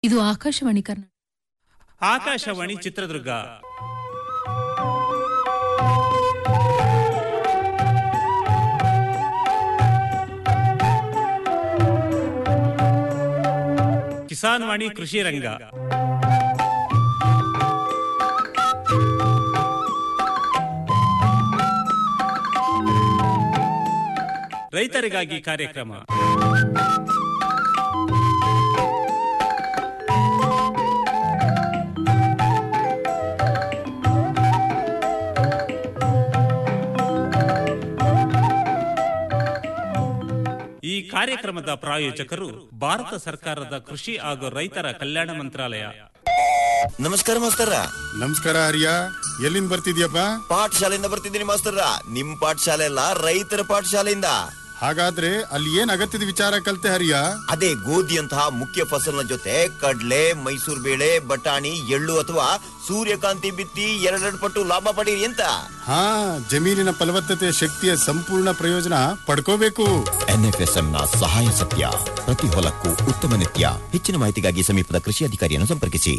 ಇದು ಆಕಾಶವಾಣಿ ಕರ್ನಾಟಕ ಆಕಾಶವಾಣಿ ಚಿತ್ರದುರ್ಗ ಕಿಸಾನ್ ವಾಣಿ ಕೃಷಿ ರಂಗ ರೈತರಿಗಾಗಿ ಕಾರ್ಯಕ್ರಮ ಈ ಕಾರ್ಯಕ್ರಮದ ಪ್ರಾಯೋಜಕರು ಭಾರತ ಸರ್ಕಾರದ ಕೃಷಿ ಹಾಗೂ ರೈತರ ಕಲ್ಯಾಣ ಮಂತ್ರಾಲಯ ನಮಸ್ಕಾರ ಮಾಸ್ತರ ನಮಸ್ಕಾರ ಹರಿಯ ಎಲ್ಲಿಂದ ಬರ್ತಿದ್ಯಪ್ಪ ಪಾಠಶಾಲೆಯಿಂದ ಬರ್ತಿದ್ದೀನಿ ಮಾಸ್ತರ ನಿಮ್ ಪಾಠಶಾಲೆ ಅಲ್ಲ ರೈತರ ಪಾಠಶಾಲೆಯಿಂದ ಹಾಗಾದ್ರೆ ಅಲ್ಲಿ ಏನ್ ಅಗತ್ಯದ ವಿಚಾರ ಕಲ್ತೆ ಹರಿಯ ಅದೇ ಗೋಧಿಯಂತಹ ಮುಖ್ಯ ಫಸಲಿನ ಜೊತೆ ಕಡ್ಲೆ ಮೈಸೂರು ಬೇಳೆ ಬಟಾಣಿ ಎಳ್ಳು ಅಥವಾ ಸೂರ್ಯಕಾಂತಿ ಬಿತ್ತಿ ಎರಡೆರಡು ಪಟ್ಟು ಲಾಭ ಪಡೀರಿ ಅಂತ ಹಾ ಜಮೀನಿನ ಫಲವತ್ತತೆ ಶಕ್ತಿಯ ಸಂಪೂರ್ಣ ಪ್ರಯೋಜನ ಪಡ್ಕೋಬೇಕು ಎನ್ಎಫ್ಎಸ್ಎಂ ನ ಸಹಾಯ ಸತ್ಯ ಪ್ರತಿ ಹೊಲಕ್ಕೂ ಉತ್ತಮ ನಿತ್ಯ ಹೆಚ್ಚಿನ ಮಾಹಿತಿಗಾಗಿ ಸಮೀಪದ ಕೃಷಿ ಅಧಿಕಾರಿಯನ್ನು ಸಂಪರ್ಕಿಸಿ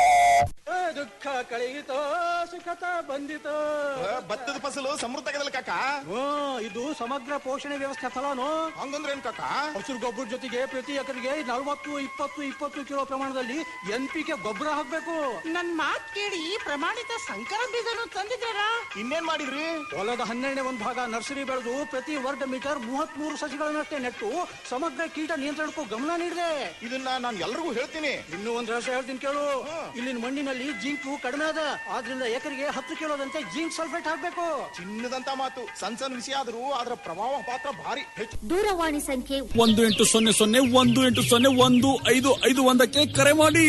ದುಃಖ ಕಳೆಯಿತೋ ಸುಖತ ಬಂದಿತೋ ಭತ್ತದ ಫಸಲು ಸಮೃದ್ಧ ಆಗದಲ್ಲ ಕಾಕ ಓ ಇದು ಸಮಗ್ರ ಪೋಷಣೆ ವ್ಯವಸ್ಥೆ ಫಲನು ಹಂಗಂದ್ರೆ ಏನ್ ಕಾಕ ಹಸಿರು ಗೊಬ್ಬರ ಜೊತೆಗೆ ಪ್ರತಿ ಎಕರೆಗೆ ನಲವತ್ತು ಇಪ್ಪತ್ತು ಇಪ್ಪತ್ತು ಕಿಲೋ ಪ್ರಮಾಣದಲ್ಲಿ ಎನ್ ಪಿ ಕೆ ಗೊಬ್ಬರ ಹಾಕ್ಬೇಕು ನನ್ ಮಾತ್ ಕೇಳಿ ಪ್ರಮಾಣಿತ ಸಂಕರ ಬೀಜನು ತಂದಿದ್ದಾರಾ ಇನ್ನೇನ್ ಮಾಡಿದ್ರಿ ಹೊಲದ ಹನ್ನೆರಡನೇ ಒಂದು ಭಾಗ ನರ್ಸರಿ ಬೆಳೆದು ಪ್ರತಿ ವರ್ಗ ಮೀಟರ್ ಮೂವತ್ತ್ ಮೂರು ಸಸಿಗಳನ್ನಷ್ಟೇ ನೆಟ್ಟು ಸಮಗ್ರ ಕೀಟ ನಿಯಂತ್ರಣಕ್ಕೂ ಗಮನ ನೀಡಿದೆ ಇದನ್ನ ನಾನು ಎಲ್ರಿಗೂ ಹೇಳ್ತೀನಿ ಇನ್ನೂ ಒಂದು ರಹಸ್ಯ ಹೇಳ್ತೀನಿ ಕೇಳು ಇಲ್ಲಿನ ಮಣ್ಣಿನಲ್ಲಿ ಜಿಂಕು ಕಡಿಮೆ ಅದ ಆದ್ರಿಂದ ಎಕರೆಗೆ ಹತ್ತು ಕಿಲೋದಂತೆ ಜಿಂಕ್ ಸಲ್ಫೇಟ್ ಹಾಕ್ಬೇಕು ಚಿನ್ನದಂತ ಮಾತು ಸಣ್ಣ ಸಣ್ಣ ವಿಷಯ ಆದ್ರೂ ಅದರ ಪ್ರಭಾವ ಪಾತ್ರ ಭಾರಿ ಹೆಚ್ಚು ದೂರವಾಣಿ ಸಂಖ್ಯೆ ಒಂದು ಎಂಟು ಸೊನ್ನೆ ಸೊನ್ನೆ ಒಂದು ಎಂಟು ಸೊನ್ನೆ ಒಂದು ಐದು ಐದು ಒಂದಕ್ಕೆ ಕರೆ ಮಾಡಿ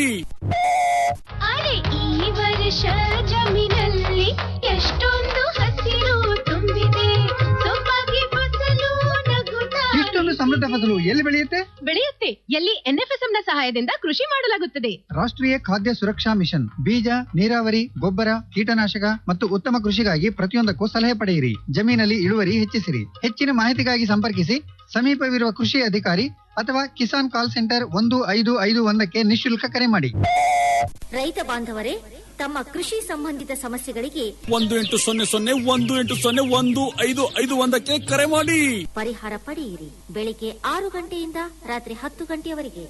ಅರೆ ಈ ವರ್ಷ ಜಮೀನಲ್ಲಿ ಎಷ್ಟೊಂದು ಹಸಿರು ತುಂಬಿದೆ ಸೊಬಗೆ ಫಸಲು ನಗುತ್ತಾ ಇಷ್ಟೊಂದು ಸಮೃದ್ಧ ಫಸಲು ಎಲ್ಲಿ ಬೆಳೆಯುತ್ತೆ ಬೆಳೆಯುತ್ತೆ ಎಲ್ಲಿ ಎನ್ಎಫ್ಎಸ್ಎಂ ನ ಸಹಾಯದಿಂದ ಕೃಷಿ ಮಾಡಲಾಗುತ್ತದೆ ರಾಷ್ಟ್ರೀಯ ಖಾದ್ಯ ಸುರಕ್ಷಾ ಮಿಷನ್ ಬೀಜ ನೀರಾವರಿ ಗೊಬ್ಬರ ಕೀಟನಾಶಕ ಮತ್ತು ಉತ್ತಮ ಕೃಷಿಗಾಗಿ ಪ್ರತಿಯೊಂದಕ್ಕೂ ಸಲಹೆ ಪಡೆಯಿರಿ ಜಮೀನಲ್ಲಿ ಇಳುವರಿ ಹೆಚ್ಚಿಸಿರಿ ಹೆಚ್ಚಿನ ಮಾಹಿತಿಗಾಗಿ ಸಂಪರ್ಕಿಸಿ ಸಮೀಪವಿರುವ ಕೃಷಿ ಅಧಿಕಾರಿ ಅಥವಾ ಕಿಸಾನ್ ಕಾಲ್ ಸೆಂಟರ್ ಒಂದು ಐದು ಐದು ಒಂದಕ್ಕೆ ನಿಶುಲ್ಕ ಕರೆ ಮಾಡಿ ರೈತ ಬಾಂಧವರೇ ತಮ್ಮ ಕೃಷಿ ಸಂಬಂಧಿತ ಸಮಸ್ಯೆಗಳಿಗೆ ಒಂದು ಎಂಟು ಸೊನ್ನೆ ಸೊನ್ನೆ ಒಂದು ಎಂಟು ಸೊನ್ನೆ ಒಂದು ಐದು ಐದು ಒಂದಕ್ಕೆ ಕರೆ ಮಾಡಿ ಪರಿಹಾರ ಪಡೆಯಿರಿ ಬೆಳಿಗ್ಗೆ ಆರು ಗಂಟೆಯಿಂದ ರಾತ್ರಿ ಹತ್ತು ಗಂಟೆಯವರೆಗೆ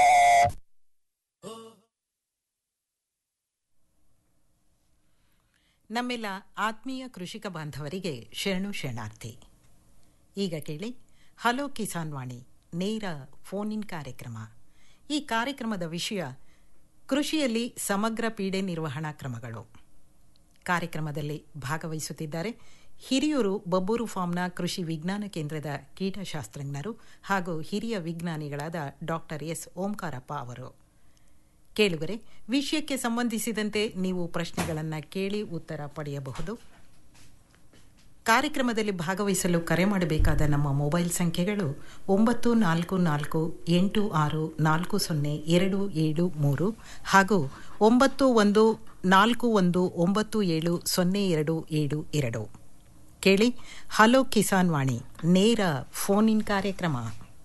ನಮ್ಮೆಲ್ಲ ಆತ್ಮೀಯ ಕೃಷಿಕ ಬಾಂಧವರಿಗೆ ಶರಣು ಶರಣಾರ್ಥಿ ಈಗ ಕೇಳಿ ಹಲೋ ಕಿಸಾನ್ ವಾಣಿ ನೇರ ಫೋನ್ ಇನ್ ಕಾರ್ಯಕ್ರಮ ಈ ಕಾರ್ಯಕ್ರಮದ ವಿಷಯ ಕೃಷಿಯಲ್ಲಿ ಸಮಗ್ರ ಪೀಡೆ ನಿರ್ವಹಣಾ ಕ್ರಮಗಳು ಕಾರ್ಯಕ್ರಮದಲ್ಲಿ ಭಾಗವಹಿಸುತ್ತಿದ್ದಾರೆ ಹಿರಿಯೂರು ಬಬ್ಬೂರು ಫಾರ್ಮ್ನ ಕೃಷಿ ವಿಜ್ಞಾನ ಕೇಂದ್ರದ ಕೀಟಶಾಸ್ತ್ರಜ್ಞರು ಹಾಗೂ ಹಿರಿಯ ವಿಜ್ಞಾನಿಗಳಾದ ಡಾಕ್ಟರ್ ಎಸ್ ಓಂಕಾರಪ್ಪ ಅವರು ಕೇಳುಗರೆ ವಿಷಯಕ್ಕೆ ಸಂಬಂಧಿಸಿದಂತೆ ನೀವು ಪ್ರಶ್ನೆಗಳನ್ನು ಕೇಳಿ ಉತ್ತರ ಪಡೆಯಬಹುದು ಕಾರ್ಯಕ್ರಮದಲ್ಲಿ ಭಾಗವಹಿಸಲು ಕರೆ ಮಾಡಬೇಕಾದ ನಮ್ಮ ಮೊಬೈಲ್ ಸಂಖ್ಯೆಗಳು ಒಂಬತ್ತು ನಾಲ್ಕು ನಾಲ್ಕು ಎಂಟು ಆರು ನಾಲ್ಕು ಸೊನ್ನೆ ಎರಡು ಏಳು ಮೂರು ಹಾಗೂ ಒಂಬತ್ತು ಒಂದು ನಾಲ್ಕು ಒಂದು ಒಂಬತ್ತು ಏಳು ಸೊನ್ನೆ ಎರಡು ಏಳು ಎರಡು ಕೇಳಿ ಹಲೋ ಕಿಸಾನ್ ವಾಣಿ ನೇರ ಫೋನ್ ಇನ್ ಕಾರ್ಯಕ್ರಮ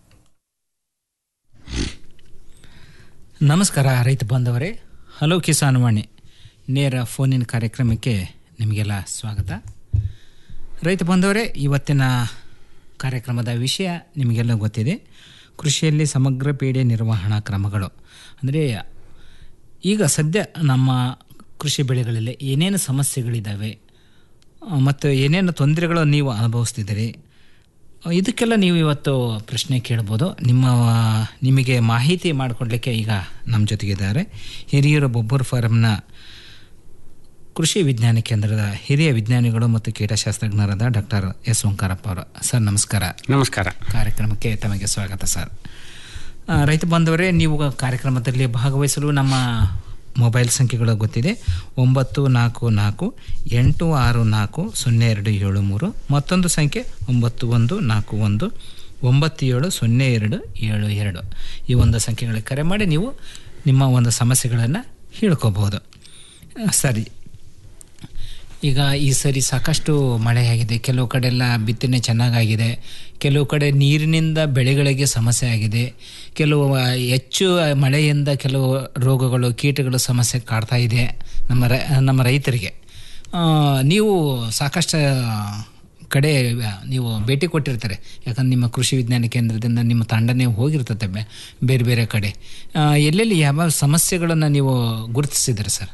ನಮಸ್ಕಾರ ರೈತ ಬಾಂಧವರೇ ಹಲೋ ಕಿಸಾನ್ ವಾಣಿ ನೇರ ಫೋನಿನ ಕಾರ್ಯಕ್ರಮಕ್ಕೆ ನಿಮಗೆಲ್ಲ ಸ್ವಾಗತ ರೈತ ಬಾಂಧವರೇ ಇವತ್ತಿನ ಕಾರ್ಯಕ್ರಮದ ವಿಷಯ ನಿಮಗೆಲ್ಲ ಗೊತ್ತಿದೆ ಕೃಷಿಯಲ್ಲಿ ಸಮಗ್ರ ಪೀಡೆ ನಿರ್ವಹಣಾ ಕ್ರಮಗಳು ಅಂದರೆ ಈಗ ಸದ್ಯ ನಮ್ಮ ಕೃಷಿ ಬೆಳೆಗಳಲ್ಲಿ ಏನೇನು ಸಮಸ್ಯೆಗಳಿದ್ದಾವೆ ಆ, ಮತ್ತು ಏನೇನು ತೊಂದರೆಗಳು ನೀವು ಅನುಭವಿಸ್ತಿದ್ದೀರಿ ಇದಕ್ಕೆಲ್ಲ ನೀವು ಇವತ್ತು ಪ್ರಶ್ನೆ ಕೇಳ್ಬೋದು ನಿಮ್ಮ ನಿಮಗೆ ಮಾಹಿತಿ ಮಾಡಿಕೊಡ್ಲಿಕ್ಕೆ ಈಗ ನಮ್ಮ ಜೊತೆಗಿದ್ದಾರೆ ಹಿರಿಯೂರು ಬೊಬ್ಬರ್ ಫಾರಮ್ನ ಕೃಷಿ ವಿಜ್ಞಾನ ಕೇಂದ್ರದ ಹಿರಿಯ ವಿಜ್ಞಾನಿಗಳು ಮತ್ತು ಕೀಟಶಾಸ್ತ್ರಜ್ಞರಾದ ಡಾಕ್ಟರ್ ಎಸ್ ಓಂಕಾರಪ್ಪ ಅವರು ಸರ್ ನಮಸ್ಕಾರ ನಮಸ್ಕಾರ ಕಾರ್ಯಕ್ರಮಕ್ಕೆ ತಮಗೆ ಸ್ವಾಗತ ಸರ್ ಆ, ರೈತ ಬಾಂಧವರೇ ನೀವು ಕಾರ್ಯಕ್ರಮದಲ್ಲಿ ಭಾಗವಹಿಸಲು ನಮ್ಮ ಮೊಬೈಲ್ ಸಂಖ್ಯೆಗಳು ಗೊತ್ತಿದೆ ಒಂಬತ್ತು ನಾಲ್ಕು ನಾಲ್ಕು ಎಂಟು ಆರು ನಾಲ್ಕು ಸೊನ್ನೆ ಎರಡು ಏಳು ಮೂರು ಮತ್ತೊಂದು ಸಂಖ್ಯೆ ಒಂಬತ್ತು ಒಂದು ನಾಲ್ಕು ಒಂದು ಒಂಬತ್ತು ಏಳು ಸೊನ್ನೆ ಎರಡು ಏಳು ಎರಡು ಈ ಒಂದು ಸಂಖ್ಯೆಗಳಿಗೆ ಕರೆ ಮಾಡಿ ನೀವು ನಿಮ್ಮ ಒಂದು ಸಮಸ್ಯೆಗಳನ್ನು ಹೇಳ್ಕೋಬಹುದು ಆ, ಸರಿ ಈಗ ಈ ಸರಿ ಸಾಕಷ್ಟು ಮಳೆಯಾಗಿದೆ ಕೆಲವು ಕಡೆ ಎಲ್ಲ ಬಿತ್ತನೆ ಚೆನ್ನಾಗಾಗಿದೆ ಕೆಲವು ಕಡೆ ನೀರಿನಿಂದ ಬೆಳೆಗಳಿಗೆ ಸಮಸ್ಯೆ ಆಗಿದೆ ಕೆಲವು ಆ, ಹೆಚ್ಚು ಮಳೆಯಿಂದ ಕೆಲವು ರೋಗಗಳು ಕೀಟಗಳು ಸಮಸ್ಯೆ ಕಾಡ್ತಾ ಇದೆ ನಮ್ಮ ರೈ ನಮ್ಮ ರೈತರಿಗೆ ಆ, ನೀವು ಸಾಕಷ್ಟು ಕಡೆ ನೀವು ಭೇಟಿ ಕೊಟ್ಟಿರ್ತಾರೆ ಯಾಕಂದ್ರೆ ನಿಮ್ಮ ಕೃಷಿ ವಿಜ್ಞಾನ ಕೇಂದ್ರದಿಂದ ನಿಮ್ಮ ತಂಡನೇ ಹೋಗಿರ್ತದೆ ಬೆ- ಬೇರೆ ಬೇರೆ ಕಡೆ ಆ, ಎಲ್ಲೆಲ್ಲಿ ಯಾವ ಸಮಸ್ಯೆಗಳನ್ನು ನೀವು ಗುರುತಿಸಿದ್ದೀರಿ ಸರ್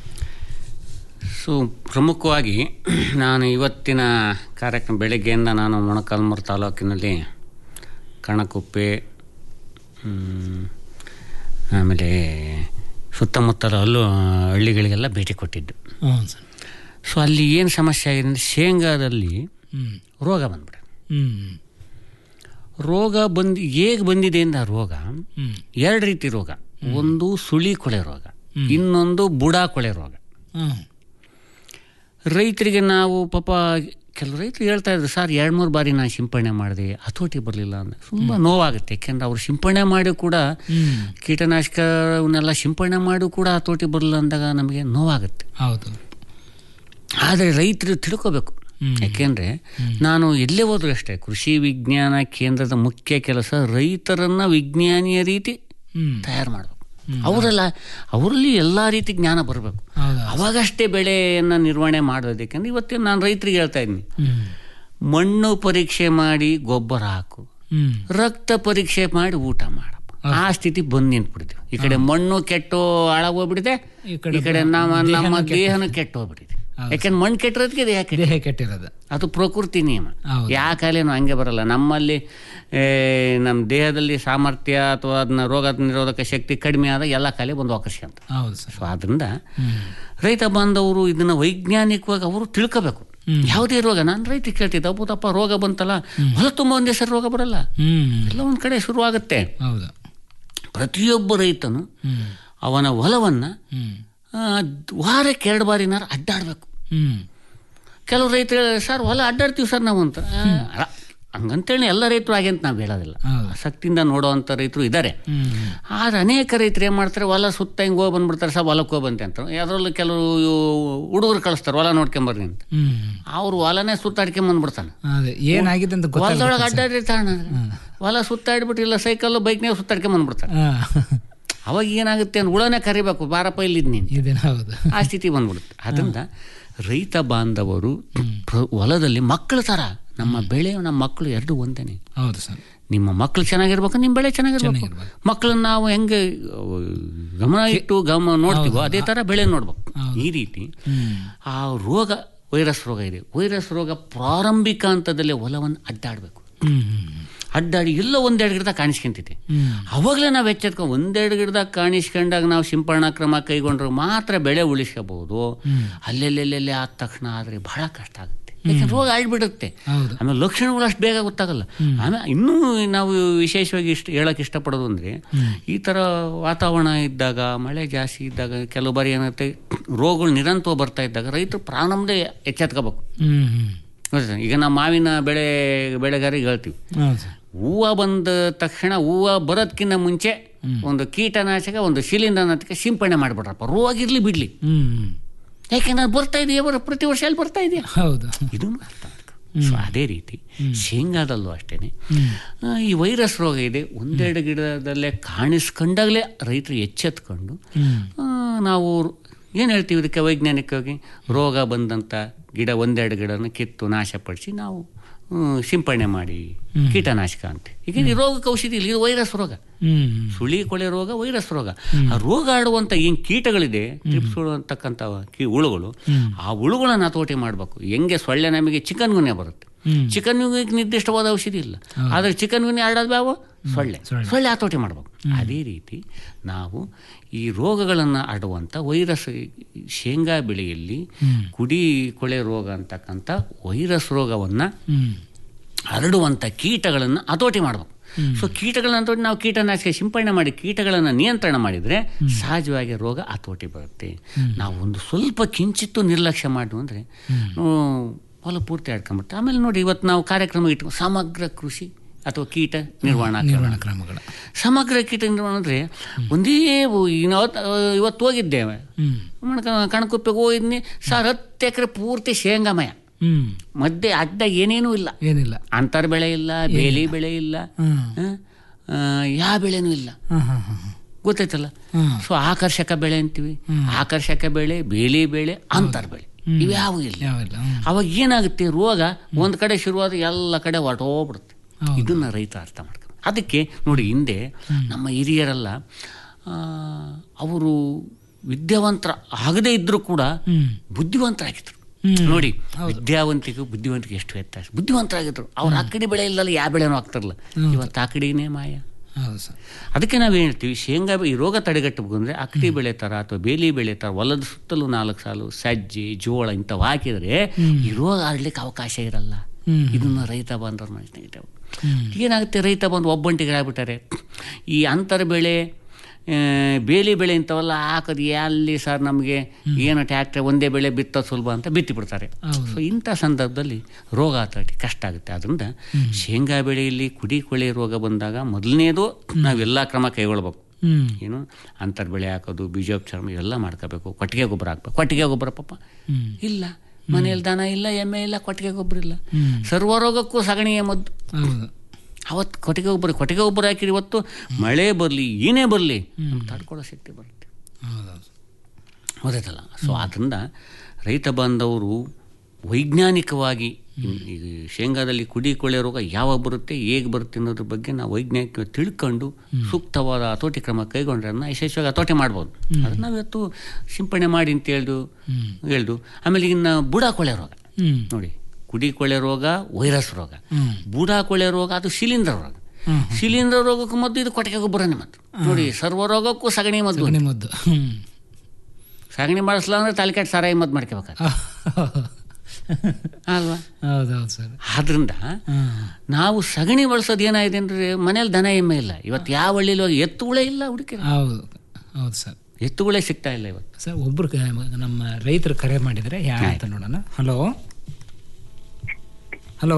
ಸೊ ಪ್ರಮುಖವಾಗಿ ನಾನು ಇವತ್ತಿನ ಕಾರ್ಯಕ್ರಮ ಬೆಳಗ್ಗೆಯಿಂದ ನಾನು ಮೊಣಕಾಲ್ಮೂರು ತಾಲೂಕಿನಲ್ಲಿ ಕಣಕುಪ್ಪೆ ಹ್ಮ್, ಆಮೇಲೆ ಸುತ್ತಮುತ್ತಲ ಹಲ್ಲು ಹಳ್ಳಿಗಳಿಗೆಲ್ಲ ಭೇಟಿ ಕೊಟ್ಟಿದ್ದು ಹ್ಞೂ ಸರ್ ಸೊ ಅಲ್ಲಿ ಏನು ಸಮಸ್ಯೆ ಆಗಿದೆ ಅಂದರೆ ಶೇಂಗಾದಲ್ಲಿ ಹ್ಮ್. ರೋಗ ಬಂದ್ಬಿಡ ಹ್ಮ್ ರೋಗ ಬಂದು ಹೇಗೆ ಬಂದಿದೆ ಅಂದ್ರೆ ಆ ರೋಗ ಹ್ಮ್. ಎರಡು ರೀತಿ ರೋಗ ಒಂದು ಸುಳಿ ಕೊಳೆ ರೋಗ ಇನ್ನೊಂದು ಬುಡ ಕೊಳೆ ರೋಗ ಹ್ಮ್ ರೈತರಿಗೆ ನಾವು ಪಾಪ ಕೆಲವು ರೈತರು ಹೇಳ್ತಾ ಇದ್ರು ಸರ್ ಎರಡು ಮೂರು ಬಾರಿ ನಾನು ಸಿಂಪಡಣೆ ಮಾಡಿದೆ ಹತೋಟಿ ಬರಲಿಲ್ಲ ಅಂದರೆ ತುಂಬ ನೋವಾಗುತ್ತೆ ಯಾಕೆಂದ್ರೆ ಅವ್ರು ಸಿಂಪಡಣೆ ಮಾಡಿ ಕೂಡ ಕೀಟನಾಶಕವನ್ನೆಲ್ಲ ಸಿಂಪಡಣೆ ಮಾಡಿ ಕೂಡ ಹತೋಟಿ ಬರಲಿಲ್ಲ ಅಂದಾಗ ನಮಗೆ ನೋವಾಗುತ್ತೆ ಹೌದು ಆದರೆ ರೈತರು ತಿಳ್ಕೋಬೇಕು ಯಾಕೆಂದರೆ ನಾನು ಎಲ್ಲೇ ಹೋದ್ರು ಅಷ್ಟೇ ಕೃಷಿ ವಿಜ್ಞಾನ ಕೇಂದ್ರದ ಮುಖ್ಯ ಕೆಲಸ ರೈತರನ್ನು ವಿಜ್ಞಾನಿಯ ರೀತಿ ತಯಾರು ಮಾಡಬೇಕು ಅವರೆಲ್ಲ ಅವರಲ್ಲಿ ಎಲ್ಲ ರೀತಿ ಜ್ಞಾನ ಬರಬೇಕು ಅವಾಗಷ್ಟೇ ಬೆಳೆಯನ್ನು ನಿರ್ವಹಣೆ ಮಾಡೋದು ಯಾಕೆಂದ್ರೆ ಇವತ್ತಿನ ನಾನು ರೈತರಿಗೆ ಹೇಳ್ತಾ ಇದ್ದೀನಿ ಮಣ್ಣು ಪರೀಕ್ಷೆ ಮಾಡಿ ಗೊಬ್ಬರ ಹಾಕು ಹ್ಮ್ ರಕ್ತ ಪರೀಕ್ಷೆ ಮಾಡಿ ಊಟ ಮಾಡಪ್ಪ ಆ ಸ್ಥಿತಿ ಬಂದು ನಿಂತ್ಬಿಡ್ತೀವಿ ಈ ಕಡೆ ಮಣ್ಣು ಕೆಟ್ಟು ಹಾಳಾಗೋಗ್ಬಿಟ್ಟಿದೆ ಈ ಕಡೆ ಈ ಕಡೆ ನಮ್ಮ ದೇಹನೂ ನಮ್ಮ ಕೆಟ್ಟು- ದೇಹನೂ ಕೆಟ್ಟು ಹೋಗ್ಬಿಟ್ಟಿದೆ ಯಾಕೆಂದ್ರೆ ಮಣ್ಣು ಕೆಟ್ಟಿರೋದಕ್ಕೆ ದೇಹ ಕೆಟ್ಟ ದೇಹ ಕೆಟ್ಟಿರೋದು ಅದು ಪ್ರಕೃತಿ ನಿಯಮ ಹೌದು. ಯಾವ ಕಾಯಿಲೆನೂ ಹಂಗೆ ಬರಲ್ಲ ನಮ್ಮಲ್ಲಿ ಏ, ನಮ್ಮ ದೇಹದಲ್ಲಿ ಸಾಮರ್ಥ್ಯ ಅಥವಾ ಅದನ್ನ ರೋಗ ನಿರೋಧಕ ಶಕ್ತಿ ಕಡಿಮೆ ಆದಾಗ ಎಲ್ಲ ಕಾಯಿಲೆ ಬಂದು ಆಕರ್ಷಿಕಂತ ಹೌದು ಸರ್ ಸೊ ಅದರಿಂದ ರೈತ ಬಾಂಧವರು ಇದನ್ನ ವೈಜ್ಞಾನಿಕವಾಗಿ ಅವರು ತಿಳ್ಕೋಬೇಕು ಯಾವುದೇ ರೋಗ ನಾನು ರೈತ ಕೇಳ್ತಿದ್ದೆ ಅಬ್ಬುದಪ್ಪ ರೋಗ ಬಂತಲ್ಲ ಹೊಲ ತುಂಬ ಒಂದೇ ಸರಿ ರೋಗ ಬರಲ್ಲ ಹ್ಮ್ ಎಲ್ಲ ಒಂದು ಕಡೆ ಶುರುವಾಗುತ್ತೆ ಹೌದು ಪ್ರತಿಯೊಬ್ಬ ರೈತನು ಅವನ ಹೊಲವನ್ನು ಹ್ಮ್ ವಾರಕ್ಕೆ ಎರಡು ಬಾರಿನಾರು ಅಡ್ಡಾಡಬೇಕು ಹ್ಮ್ ಕೆಲವು ರೈತರು ಸರ್ ಹೊಲ ಅಡ್ಡಾಡ್ತೀವಿ ಸರ್ ನಾವು ಅಂತ ಆ, ಅಲ್ಲ, ಹಂಗಂತೇಳಿ ಎಲ್ಲ ರೈತರು ಹಾಗೆ ಅಂತ ನಾವು ಹೇಳೋದಿಲ್ಲ ಆಸಕ್ತಿಯಿಂದ ನೋಡೋವಂಥ ರೈತರು ಇದ್ದಾರೆ ಆದ್ರೆ ಅನೇಕ ರೈತರು ಏನು ಮಾಡ್ತಾರೆ ಹೊಲ ಸುತ್ತ ಹಿಂಗೆ ಹೋಗಿ ಬಂದ್ಬಿಡ್ತಾರೆ ಸರ್ ಹೊಲಕ್ಕೆ ಹೋಗಿ ಬಂತೆ ಅಂತ ಅದರಲ್ಲೂ ಕೆಲವು ಹುಡುಗರು ಕಳಿಸ್ತಾರೆ ಹೊಲ ನೋಡ್ಕೊಂಬರ್ರಿ ಅಂತ ಹ್ಮ್ ಅವ್ರು ಹೊಲನೇ ಸುತ್ತಾಡ್ಕೊಂಡ್ ಬಂದ್ಬಿಡ್ತಾನೆ ಅದೇ ಏನಾಗಿದೆ ಅಂತ ಹೊಲದೊಳಗೆ ಗೊತ್ತಾಗ ಅಡ್ಡಾಡಿರ್ತಾನೆ ಹೊಲ ಸುತ್ತಾಡ್ಬಿಟ್ಟು ಇಲ್ಲ ಸೈಕಲ್ಲು ಬೈಕ್ನಾಗ ಸುತ್ತಾಡ್ಕೊಂಡ್ ಬಂದ್ಬಿಡ್ತಾನೆ ಅವಾಗ ಏನಾಗುತ್ತೆ ಅಂತ ಉಳನೇ ಕರಿಬೇಕು ಬಾರಪ್ಪ ಇಲ್ಲಿದ್ ನೀನು ಇದೇನ ಹೌದು ಆ ಸ್ಥಿತಿ ಬಂದ್ಬಿಡುತ್ತೆ ಅದರಿಂದ ರೈತ ಬಾಂಧವರು ಪ್ರ- ಹೊಲದಲ್ಲಿ ಮಕ್ಕಳು ಥರ ನಮ್ಮ ಬೆಳೆ ನಮ್ಮ ಮಕ್ಕಳು ಎರಡು ಒಂದೇನೆ ಹೌದು ಸರ್ ನಿಮ್ಮ ಮಕ್ಕಳು ಚೆನ್ನಾಗಿರ್ಬೇಕು ನಿಮ್ಮ ಬೆಳೆ ಚೆನ್ನಾಗಿರ್ಬೇಕು ಮಕ್ಕಳನ್ನ ನಾವು ಹೆಂಗೆ ಅಹ್, ಗಮನ ಇಟ್ಟು ಗಮ ನೋಡ್ತೀವೋ ಅದೇ ಥರ ಬೆಳೆ ನೋಡ್ಬೇಕು ಈ ರೀತಿ ಆ ರೋಗ ವೈರಸ್ ರೋಗ ಇದೆ ವೈರಸ್ ರೋಗ ಪ್ರಾರಂಭಿಕ ಹಂತದಲ್ಲೇ ಹೊಲವನ್ನು ಅಡ್ಡಾಡಬೇಕು ಹ್ಮ್ ಹ್ಮ್ ಅಡ್ಡಾಡಿ ಎಲ್ಲ ಒಂದೆರಡು ಗಿಡದಾಗ ಕಾಣಿಸ್ಕೊಂತಿದೆ ಅವಾಗಲೇ ನಾವು ಎಚ್ಚೆತ್ಕೊಂಡು ಒಂದೆರಡು ಗಿಡದಾಗ ಕಾಣಿಸ್ಕೊಂಡಾಗ ನಾವು ಸಿಂಪರಣಾ ಕ್ರಮ ಕೈಗೊಂಡ್ರೆ ಮಾತ್ರ ಬೆಳೆ ಉಳಿಸ್ಕೋಬಹುದು ಅಲ್ಲೆಲ್ಲೆಲ್ಲೆಲ್ಲೇ ಆದ ತಕ್ಷಣ ಆದರೆ ಬಹಳ ಕಷ್ಟ ಆಗುತ್ತೆ ಯಾಕಂದ್ರೆ ರೋಗ ಆಡ್ಬಿಡುತ್ತೆ ಹೌದು. ಆಮೇಲೆ ಲಕ್ಷಣಗಳು ಅಷ್ಟು ಬೇಗ ಗೊತ್ತಾಗಲ್ಲ ಆಮೇಲೆ ಇನ್ನೂ ನಾವು ವಿಶೇಷವಾಗಿ ಇಷ್ಟ ಹೇಳಕ್ ಇಷ್ಟಪಡೋದು ಅಂದರೆ ಈ ಥರ ವಾತಾವರಣ ಇದ್ದಾಗ ಮಳೆ ಜಾಸ್ತಿ ಇದ್ದಾಗ ಕೆಲವು ಬಾರಿ ಏನಾಗುತ್ತೆ ರೋಗಗಳು ನಿರಂತರ ಬರ್ತಾ ಇದ್ದಾಗ ರೈತರು ಪ್ರಾರಂಭದೇ ಎಚ್ಚೆತ್ಕೋಬೇಕು ಹ್ಮ್ ಹ್ಮ್ ಗೊತ್ತಾ? ಈಗ ನಾವು ಮಾವಿನ ಬೆಳೆ ಬೆಳೆಗಾರಿಗೆ ಹೇಳ್ತೀವಿ ಹೌದು ಸರ್ ಹೂವು ಬಂದ ತಕ್ಷಣ ಹೂವು ಬರೋದಕ್ಕಿಂತ ಮುಂಚೆ ಒಂದು ಕೀಟನಾಶಕ ಒಂದು ಶಿಲೀಂಧ್ರನಾಶಕ ಸಿಂಪಡಣೆ ಮಾಡಿಬಿಡ್ರಪ್ಪ ರೋಗ ಇರಲಿ ಬಿಡ್ಲಿ ಹ್ಮ್ ಹ್ಮ್ ಯಾಕೆಂದ್ರೆ ಅದು ಬರ್ತಾ ಇದೆಯಾ ಬರೋ ಪ್ರತಿ ವರ್ಷ ಅಲ್ಲಿ ಬರ್ತಾ ಇದೆಯಾ ಹೌದು ಇದನ್ನು ಅರ್ಥ ಮಾಡ್ಕೊ. ಸೊ ಅದೇ ರೀತಿ ಶೇಂಗಾದಲ್ಲೂ ಅಷ್ಟೇನೆ ಆ, ಈ ವೈರಸ್ ರೋಗ ಇದೆ ಒಂದೆರಡು ಗಿಡದಲ್ಲೇ ಕಾಣಿಸ್ಕೊಂಡಾಗಲೇ ರೈತರು ಎಚ್ಚೆತ್ಕೊಂಡು ಆ, ನಾವು ಏನು ಹೇಳ್ತೀವಿ ಇದಕ್ಕೆ ವೈಜ್ಞಾನಿಕವಾಗಿ ರೋಗ ಬಂದಂಥ ಗಿಡ ಒಂದೆರಡು ಗಿಡನ ಕಿತ್ತು ನಾಶಪಡಿಸಿ ನಾವು ಹ್ಮ್, ಸಿಂಪಡಣೆ ಮಾಡಿ ಕೀಟನಾಶಕ ಅಂತ ಈಗ ಈ ರೋಗಕ್ಕೆ ಔಷಧಿ ಇಲ್ಲ ಇದು ವೈರಸ್ ರೋಗ ಹ್ಮ್ ಸುಳಿ ಕೊಳೆ ರೋಗ ವೈರಸ್ ರೋಗ ಆ ರೋಗ ಆಡುವಂಥ ಏನು ಕೀಟಗಳಿದೆ ಟ್ರಿಪ್ಸ್ ಅಂತಕ್ಕಂಥ ಕೀ ಹುಳುಗಳು ಆ ಹುಳುಗಳನ್ನ ಹತೋಟಿ ಮಾಡಬೇಕು ಹೆಂಗೆ ಸೊಳ್ಳೆ ನಮಗೆ ಚಿಕನ್ ಗುನ್ಯ ಬರುತ್ತೆ ಚಿಕನ್ ಗುನ್ಯಕ್ಕೆ ನಿರ್ದಿಷ್ಟವಾದ ಔಷಧಿ ಇಲ್ಲ ಆದರೆ ಚಿಕನ್ ಗುನ್ಯ ಆಡೋದು ಯಾವ ಸೊಳ್ಳೆ ಸೊಳ್ಳೆ ಹತೋಟಿ ಮಾಡಬೇಕು ಅದೇ ರೀತಿ ನಾವು ಈ ರೋಗಗಳನ್ನು ಆಡುವಂಥ ವೈರಸ್ ಶೇಂಗಾ ಬೆಳೆಯಲ್ಲಿ ಕುಡಿ ಕೊಳೆ ರೋಗ ಅಂತಕ್ಕಂಥ ವೈರಸ್ ರೋಗವನ್ನು ಹ್ಮ್ ಹರಡುವಂಥ ಕೀಟಗಳನ್ನು ಹತೋಟಿ ಮಾಡಬೇಕು ಸೊ ಕೀಟಗಳನ್ನ ಹತೋಟಿ ನಾವು ಕೀಟನಾಶಕ ಸಿಂಪಡಣೆ ಮಾಡಿ ಕೀಟಗಳನ್ನು ನಿಯಂತ್ರಣ ಮಾಡಿದರೆ ಸಹಜವಾಗಿ ರೋಗ ಹತೋಟಿ ಬರುತ್ತೆ ನಾವು ಒಂದು ಸ್ವಲ್ಪ ಕಿಂಚಿತ್ತು ನಿರ್ಲಕ್ಷ್ಯ ಮಾಡು ಅಂದರೆ ಹೊಲ ಪೂರ್ತಿ ಆಡ್ಕೊಂಬಿಟ್ಟು ಆಮೇಲೆ ನೋಡಿ ಇವತ್ತು ನಾವು ಕಾರ್ಯಕ್ರಮ ಇಟ್ಟು ಸಮಗ್ರ ಕೃಷಿ ಅಥವಾ ಕೀಟ ನಿರ್ವಹಣಾ ನಿರ್ವಹಣಾ ಕ್ರಮಗಳು ಸಮಗ್ರ ಕೀಟ ನಿರ್ವಹಣೆ ಅಂದರೆ ಒಂದೇ ಉ- ಇನ್ನು ಅವತ್ತು ಇವತ್ತು ಹೋಗಿದ್ದೇವೆ ಹ್ಮ್ ಮಣ್ಕ- ಕಣಕುಪ್ಪೆಗೆ ಹೋಗಿದ್ನಿ ಸರ್ ಹತ್ತು ಎಕರೆ ಪೂರ್ತಿ ಶೇಂಗಾಮಯ ಹ್ಮ್ ಮಧ್ಯೆ ಅಡ್ಡ ಏನೇನೂ ಇಲ್ಲ ಏನಿಲ್ಲ ಅಂತರ್ ಬೆಳೆ ಇಲ್ಲ ಬೇಲಿ ಬೆಳೆ ಇಲ್ಲ ಹ್ಮ್ ಯಾವ ಬೆಳೆನೂ ಇಲ್ಲ ಹ್ಮ್ ಹ್ಮ್ ಹ್ಮ್ ಗೊತ್ತಾಯ್ತಲ್ಲ ಹ್ಮ್. ಸೊ ಆಕರ್ಷಕ ಬೆಳೆ ಅಂತೀವಿ ಆಕರ್ಷಕ ಬೆಳೆ ಬೇಲಿ ಬೆಳೆ ಅಂತರ್ ಬೆಳೆ ಇವ್ಯಾವು ಇಲ್ಲ ಯಾವಿಲ್ಲ ಹ್ಮ್. ಅವಾಗ ಏನಾಗುತ್ತೆ ರೋಗ ಒಂದ್ ಕಡೆ ಶುರುವಾದ ಎಲ್ಲ ಕಡೆ ಹೊರಟೋಗ್ಬಿಡುತ್ತೆ ಹೌದು. ಇದನ್ನ ರೈತ ಅರ್ಥ ಮಾಡ್ಕೊಂಡು ಅದಕ್ಕೆ ನೋಡಿ ಹಿಂದೆ ನಮ್ಮ ಹಿರಿಯರೆಲ್ಲ ಅವರು ವಿದ್ಯಾವಂತರ ಆಗದೇ ಇದ್ರೂ ಕೂಡ ಹ್ಮ್ ಬುದ್ಧಿವಂತರಾಗಿದ್ರು ಹ್ಮ್. ನೋಡಿ ವಿದ್ಯಾವಂತಿಗೂ ಬುದ್ಧಿವಂತಿಗೆ ಎಷ್ಟು ವ್ಯತ್ಯಾಸ ಬುದ್ಧಿವಂತರಾಗಿದ್ರು ಅವ್ರು ಆ ಕಡೆ ಬೆಳೆ ಇಲ್ಲಲ್ಲ ಯಾವ ಬೆಳೆನೂ ಆಗ್ತಾರಲ್ಲ ಇವತ್ತು ಆ ಕಡೆನೇ ಮಾಯ ಹೌದು ಸರ್ ಅದಕ್ಕೆ ನಾವು ಹೇಳ್ತೀವಿ ಶೇಂಗಾ ಬೆ- ಈ ರೋಗ ತಡೆಗಟ್ಟಬೇಕು ಅಂದರೆ ಅಕ್ಕಡಿ ಬೆಳೆ ಥರ ಅಥವಾ ಬೇಲಿ ಬೆಳೆ ಥರ ಹೊಲದ ಸುತ್ತಲೂ ನಾಲ್ಕು ಸಾಲು ಸಜ್ಜೆ ಜೋಳ ಇಂಥವು ಹಾಕಿದರೆ ಈ ರೋಗ ಆಡ್ಲಿಕ್ಕೆ ಅವಕಾಶ ಇರಲ್ಲ ಹ್ಮ್. ಇದನ್ನ ರೈತ ಬಂದವ್ರು ಮಾಡ್ತಾ ಏನಾಗುತ್ತೆ ರೈತ ಬಂದು ಒಬ್ಬಂಟಿಗೆ ಆಗ್ಬಿಟ್ಟಾರೆ ಈ ಅಂತರ ಬೆಳೆ ಆ, ಬೇಲಿ ಬೆಳೆ ಇಂಥವೆಲ್ಲ ಹಾಕೋದು ಅಲ್ಲಿ ಸರ್ ನಮಗೆ ಏನು ಟ್ಯಾಕ್ಟ್ರೆ ಒಂದೇ ಬೆಳೆ ಬಿತ್ತೋದು ಸುಲಭ ಅಂತ ಬಿತ್ತಿ ಬಿಡ್ತಾರೆ ಹೌದು. ಸೊ ಇಂಥ ಸಂದರ್ಭದಲ್ಲಿ ರೋಗ ಹತೋಟಿ ಕಷ್ಟ ಆಗುತ್ತೆ ಆದ್ದರಿಂದ ಶೇಂಗಾ ಬೆಳೆಯಲ್ಲಿ ಕುಡಿ ಕೊಳೆ ರೋಗ ಬಂದಾಗ ಮೊದಲನೇದು ನಾವೆಲ್ಲ ಕ್ರಮ ಕೈಗೊಳ್ಬೇಕು ಹ್ಮ್ ಏನು ಅಂತರ್ ಬೆಳೆ ಹಾಕೋದು ಬೀಜೋಪಚಾರ ಎಲ್ಲ ಮಾಡ್ಕೋಬೇಕು ಕೊಟ್ಟಿಗೆ ಗೊಬ್ಬರ ಹಾಕ್ಬೇಕು ಕೊಟ್ಟಿಗೆ ಗೊಬ್ಬರ ಪಾಪ ಹ್ಮ್ ಇಲ್ಲ ಮನೆಯಲ್ಲಿ ದನ ಇಲ್ಲ ಎಮ್ಮೆ ಇಲ್ಲ ಕೊಟ್ಟಿಗೆ ಗೊಬ್ಬರ ಇಲ್ಲ ಹ್ಮ್. ಸರ್ವರೋಗಕ್ಕೂ ಸಗಣಿಯ ಮದ್ದು ಹೌದು ಅವತ್ತು ಕೊಟ್ಟಿಗೆ ಗೊಬ್ಬರ ಕೊಟ್ಟಿಗೆ ಗೊಬ್ಬರ ಹಾಕಿರಿ ಇವತ್ತು ಮಳೆ ಬರಲಿ ಏನೇ ಬರಲಿ ತಡ್ಕೊಳ್ಳೋ ಶಕ್ತಿ ಬರುತ್ತೆ ಹೌದೌದು ಗೊತ್ತಾಯ್ತಲ್ಲ ಸೊ ಆದ್ದರಿಂದ ರೈತ ಬಾಂಧವರು ವೈಜ್ಞಾನಿಕವಾಗಿ ಈ ಶೇಂಗಾದಲ್ಲಿ ಕುಡಿ ಕೊಳೆ ರೋಗ ಯಾವಾಗ ಬರುತ್ತೆ ಹೇಗೆ ಬರುತ್ತೆ ಅನ್ನೋದ್ರ ಬಗ್ಗೆ ನಾವು ವೈಜ್ಞಾನಿಕ ತಿಳ್ಕೊಂಡು ಸೂಕ್ತವಾದ ಹತೋಟಿ ಕ್ರಮ ಕೈಗೊಂಡ್ರೆ ಅದನ್ನ ಯಶಸ್ವಿಯಾಗಿ ಹತೋಟಿ ಮಾಡ್ಬೋದು ಅದನ್ನ ನಾವು ಇವತ್ತು ಸಿಂಪಡಣೆ ಮಾಡಿ ಅಂತ ಹೇಳ್ದು ಹೇಳ್ದು ಆಮೇಲೆ ಇನ್ನು ಬುಡ ಕೊಳೆ ರೋಗ ಹ್ಮ್ ನೋಡಿ ಕುಡಿ ಕೊಳೆ ರೋಗ ವೈರಸ್ ರೋಗ ಹ್ಮ್ ಬುಡ ಕೊಳೆ ರೋಗ ಅದು ಶಿಲೀಂಧ್ರ ರೋಗ ಹ್ಮ್. ಶಿಲೀಂಧ್ರ ರೋಗಕ್ಕೂ ಮದ್ದು ಇದು ಕೊಟ್ಟಿಗೆ ಗೊಬ್ಬರನೇ ಮದ್ದು ನೋಡಿ ಸರ್ವ ರೋಗಕ್ಕೂ ಸಗಣಿ ಮದ್ದು ಸಗಣಿ ಮದ್ದು ಹ್ಮ್ ಸಗಣಿ ಮಾಡಿಸ್ಲ ಅಂದ್ರೆ ತಾಲಿಕೆಟ್ ಸಾರಾಯಿ ಮದ್ದು ಮಾಡ್ಕೋಬೇಕಾಗ್ತದೆ ಅಲ್ವಾ ಹೌದೌದು ಸರ್ ಆದ್ರಿಂದ ಹ್ಮ್ ನಾವು ಸಗಣಿ ಬಳಸೋದು ಏನಾಗಿದೆ ಅಂದ್ರೆ ಮನೇಲಿ ದನ ಎಮ್ಮೆ ಇಲ್ಲ ಇವತ್ತು ಯಾವ ಹಳ್ಳಿಲಿ ಹೋಗಿ ಎತ್ತುಗಳೇ ಇಲ್ಲ ಹುಡುಕಿ ಹೌದು ಹೌದು ಸರ್ ಎತ್ತುಗಳೇ ಸಿಗ್ತಾ ಇಲ್ಲ ಇವತ್ತು ಸರ್ ಒಬ್ರು ಕ- ನಮ್ಮ ರೈತರು ಕರೆ ಮಾಡಿದರೆ ಯಾರು ಅಂತ ನೋಡೋಣ ಹಲೋ ಹಲೋ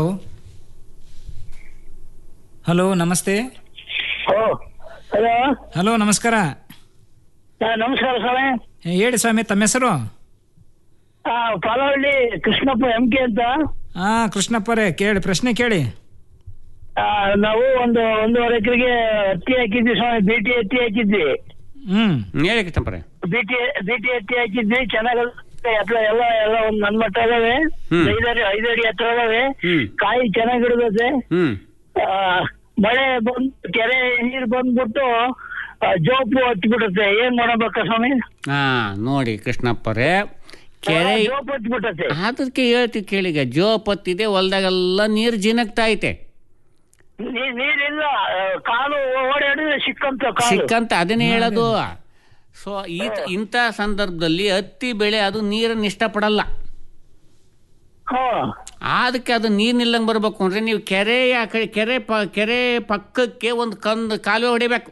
ಹಲೋ ನಮಸ್ತೆ ಹಲೋ ಹಲೋ ನಮಸ್ಕಾರ ನಮಸ್ಕಾರ ಸ್ವಾಮಿ ಏ, ಹೇಳಿ ಸ್ವಾಮಿ ತಮ್ಮ ಹೆಸರು ಆ, ಪಾಲಹಳ್ಳಿ ಕೃಷ್ಣಪ್ಪ ಎಂ ಕೆ ಅಂತ ಹಾ ಕೃಷ್ಣಪ್ಪರೇ ಕೇಳಿ ಪ್ರಶ್ನೆ ಕೇಳಿ ಆ, ನಾವು ಒಂದು ಒಂದೂವರೆ ಎಕರೆಗೆ ಹತ್ತಿ ಹಾಕಿದ್ವಿ ಸ್ವಾಮಿ ಬಿಟಿ ಹತ್ತಿ ಹಾಕಿದ್ವಿ ಹ್ಮ್ ಹೇಳಿ ಕೃಷ್ಣಪ್ಪರೇ ಬಿಟಿ ಬಿಟಿ ಹತ್ತಿ ಹಾಕಿದ್ವಿ ಚೆನ್ನಾಗಿ ಎಲ್ಲ ಎಲ್ಲ ಎಲ್ಲ ಒಂದ್ ನನ್ ಮಟ್ಟ ಅದಾವೆ ಹ್ಮ್. ಐದಡಿ ಐದಡಿ ಹತ್ರ ಅದಾವೆ ಹ್ಮ್ ಕಾಯಿ ಚೆನ್ನಾಗಿ ಹಿಡಿದದೆ ಹ್ಮ್ ಆ, ಮಳೆ ಬಂದ್ ಕೆರೆ ನೀರ್ ಬಂದ್ಬಿಟ್ಟು ಆ, ಜೋಪು ಹತ್ಬಿಡುತ್ತೆ ಏನ್ ಮಾಡಬೇಕ ಸ್ವಾಮಿ ಹಾ ನೋಡಿ ಕೃಷ್ಣಪ್ಪರೇ ಕೆರೆ ಆ, ಜೋಪು ಹತ್ಬಿಟ್ಟತೆ ಅದಕ್ಕೆ ಹೇಳ್ತೀವಿ ಕೇಳಿಗ ಜೋಪತ್ತಿದೆ ಹೊಲ್ದಾಗೆಲ್ಲ ನೀರು ಜಿನಕ್ತಾ ಐತೆ ನೀ- ನೀರಿಲ್ಲ ಆ, ಕಾಲು ಓಡಾಡಿದ್ರೆ ಸಿಕ್ಕಂತ ಕಾಲು ಸಿಕ್ಕಂತ ಅದನ್ನೇ ಹೇಳೋದು ಸೊ ಈ ಇಂಥ ಸಂದರ್ಭದಲ್ಲಿ ಹತ್ತಿ ಬೆಳೆ ಅದು ನೀರನ್ನು ಇಷ್ಟಪಡಲ್ಲ ಹಾ ಅದಕ್ಕೆ ಅದು ನೀರು ನಿಲ್ಲಂಗೆ ಬರ್ಬೇಕು ಅಂದ್ರೆ ನೀವು ಕೆರೆಯ ಕ- ಕೆರೆ ಪ ಕೆರೆ ಪಕ್ಕಕ್ಕೆ ಒಂದು ಕಂದು ಕಾಲುವೆ ಹೊಡಿಬೇಕು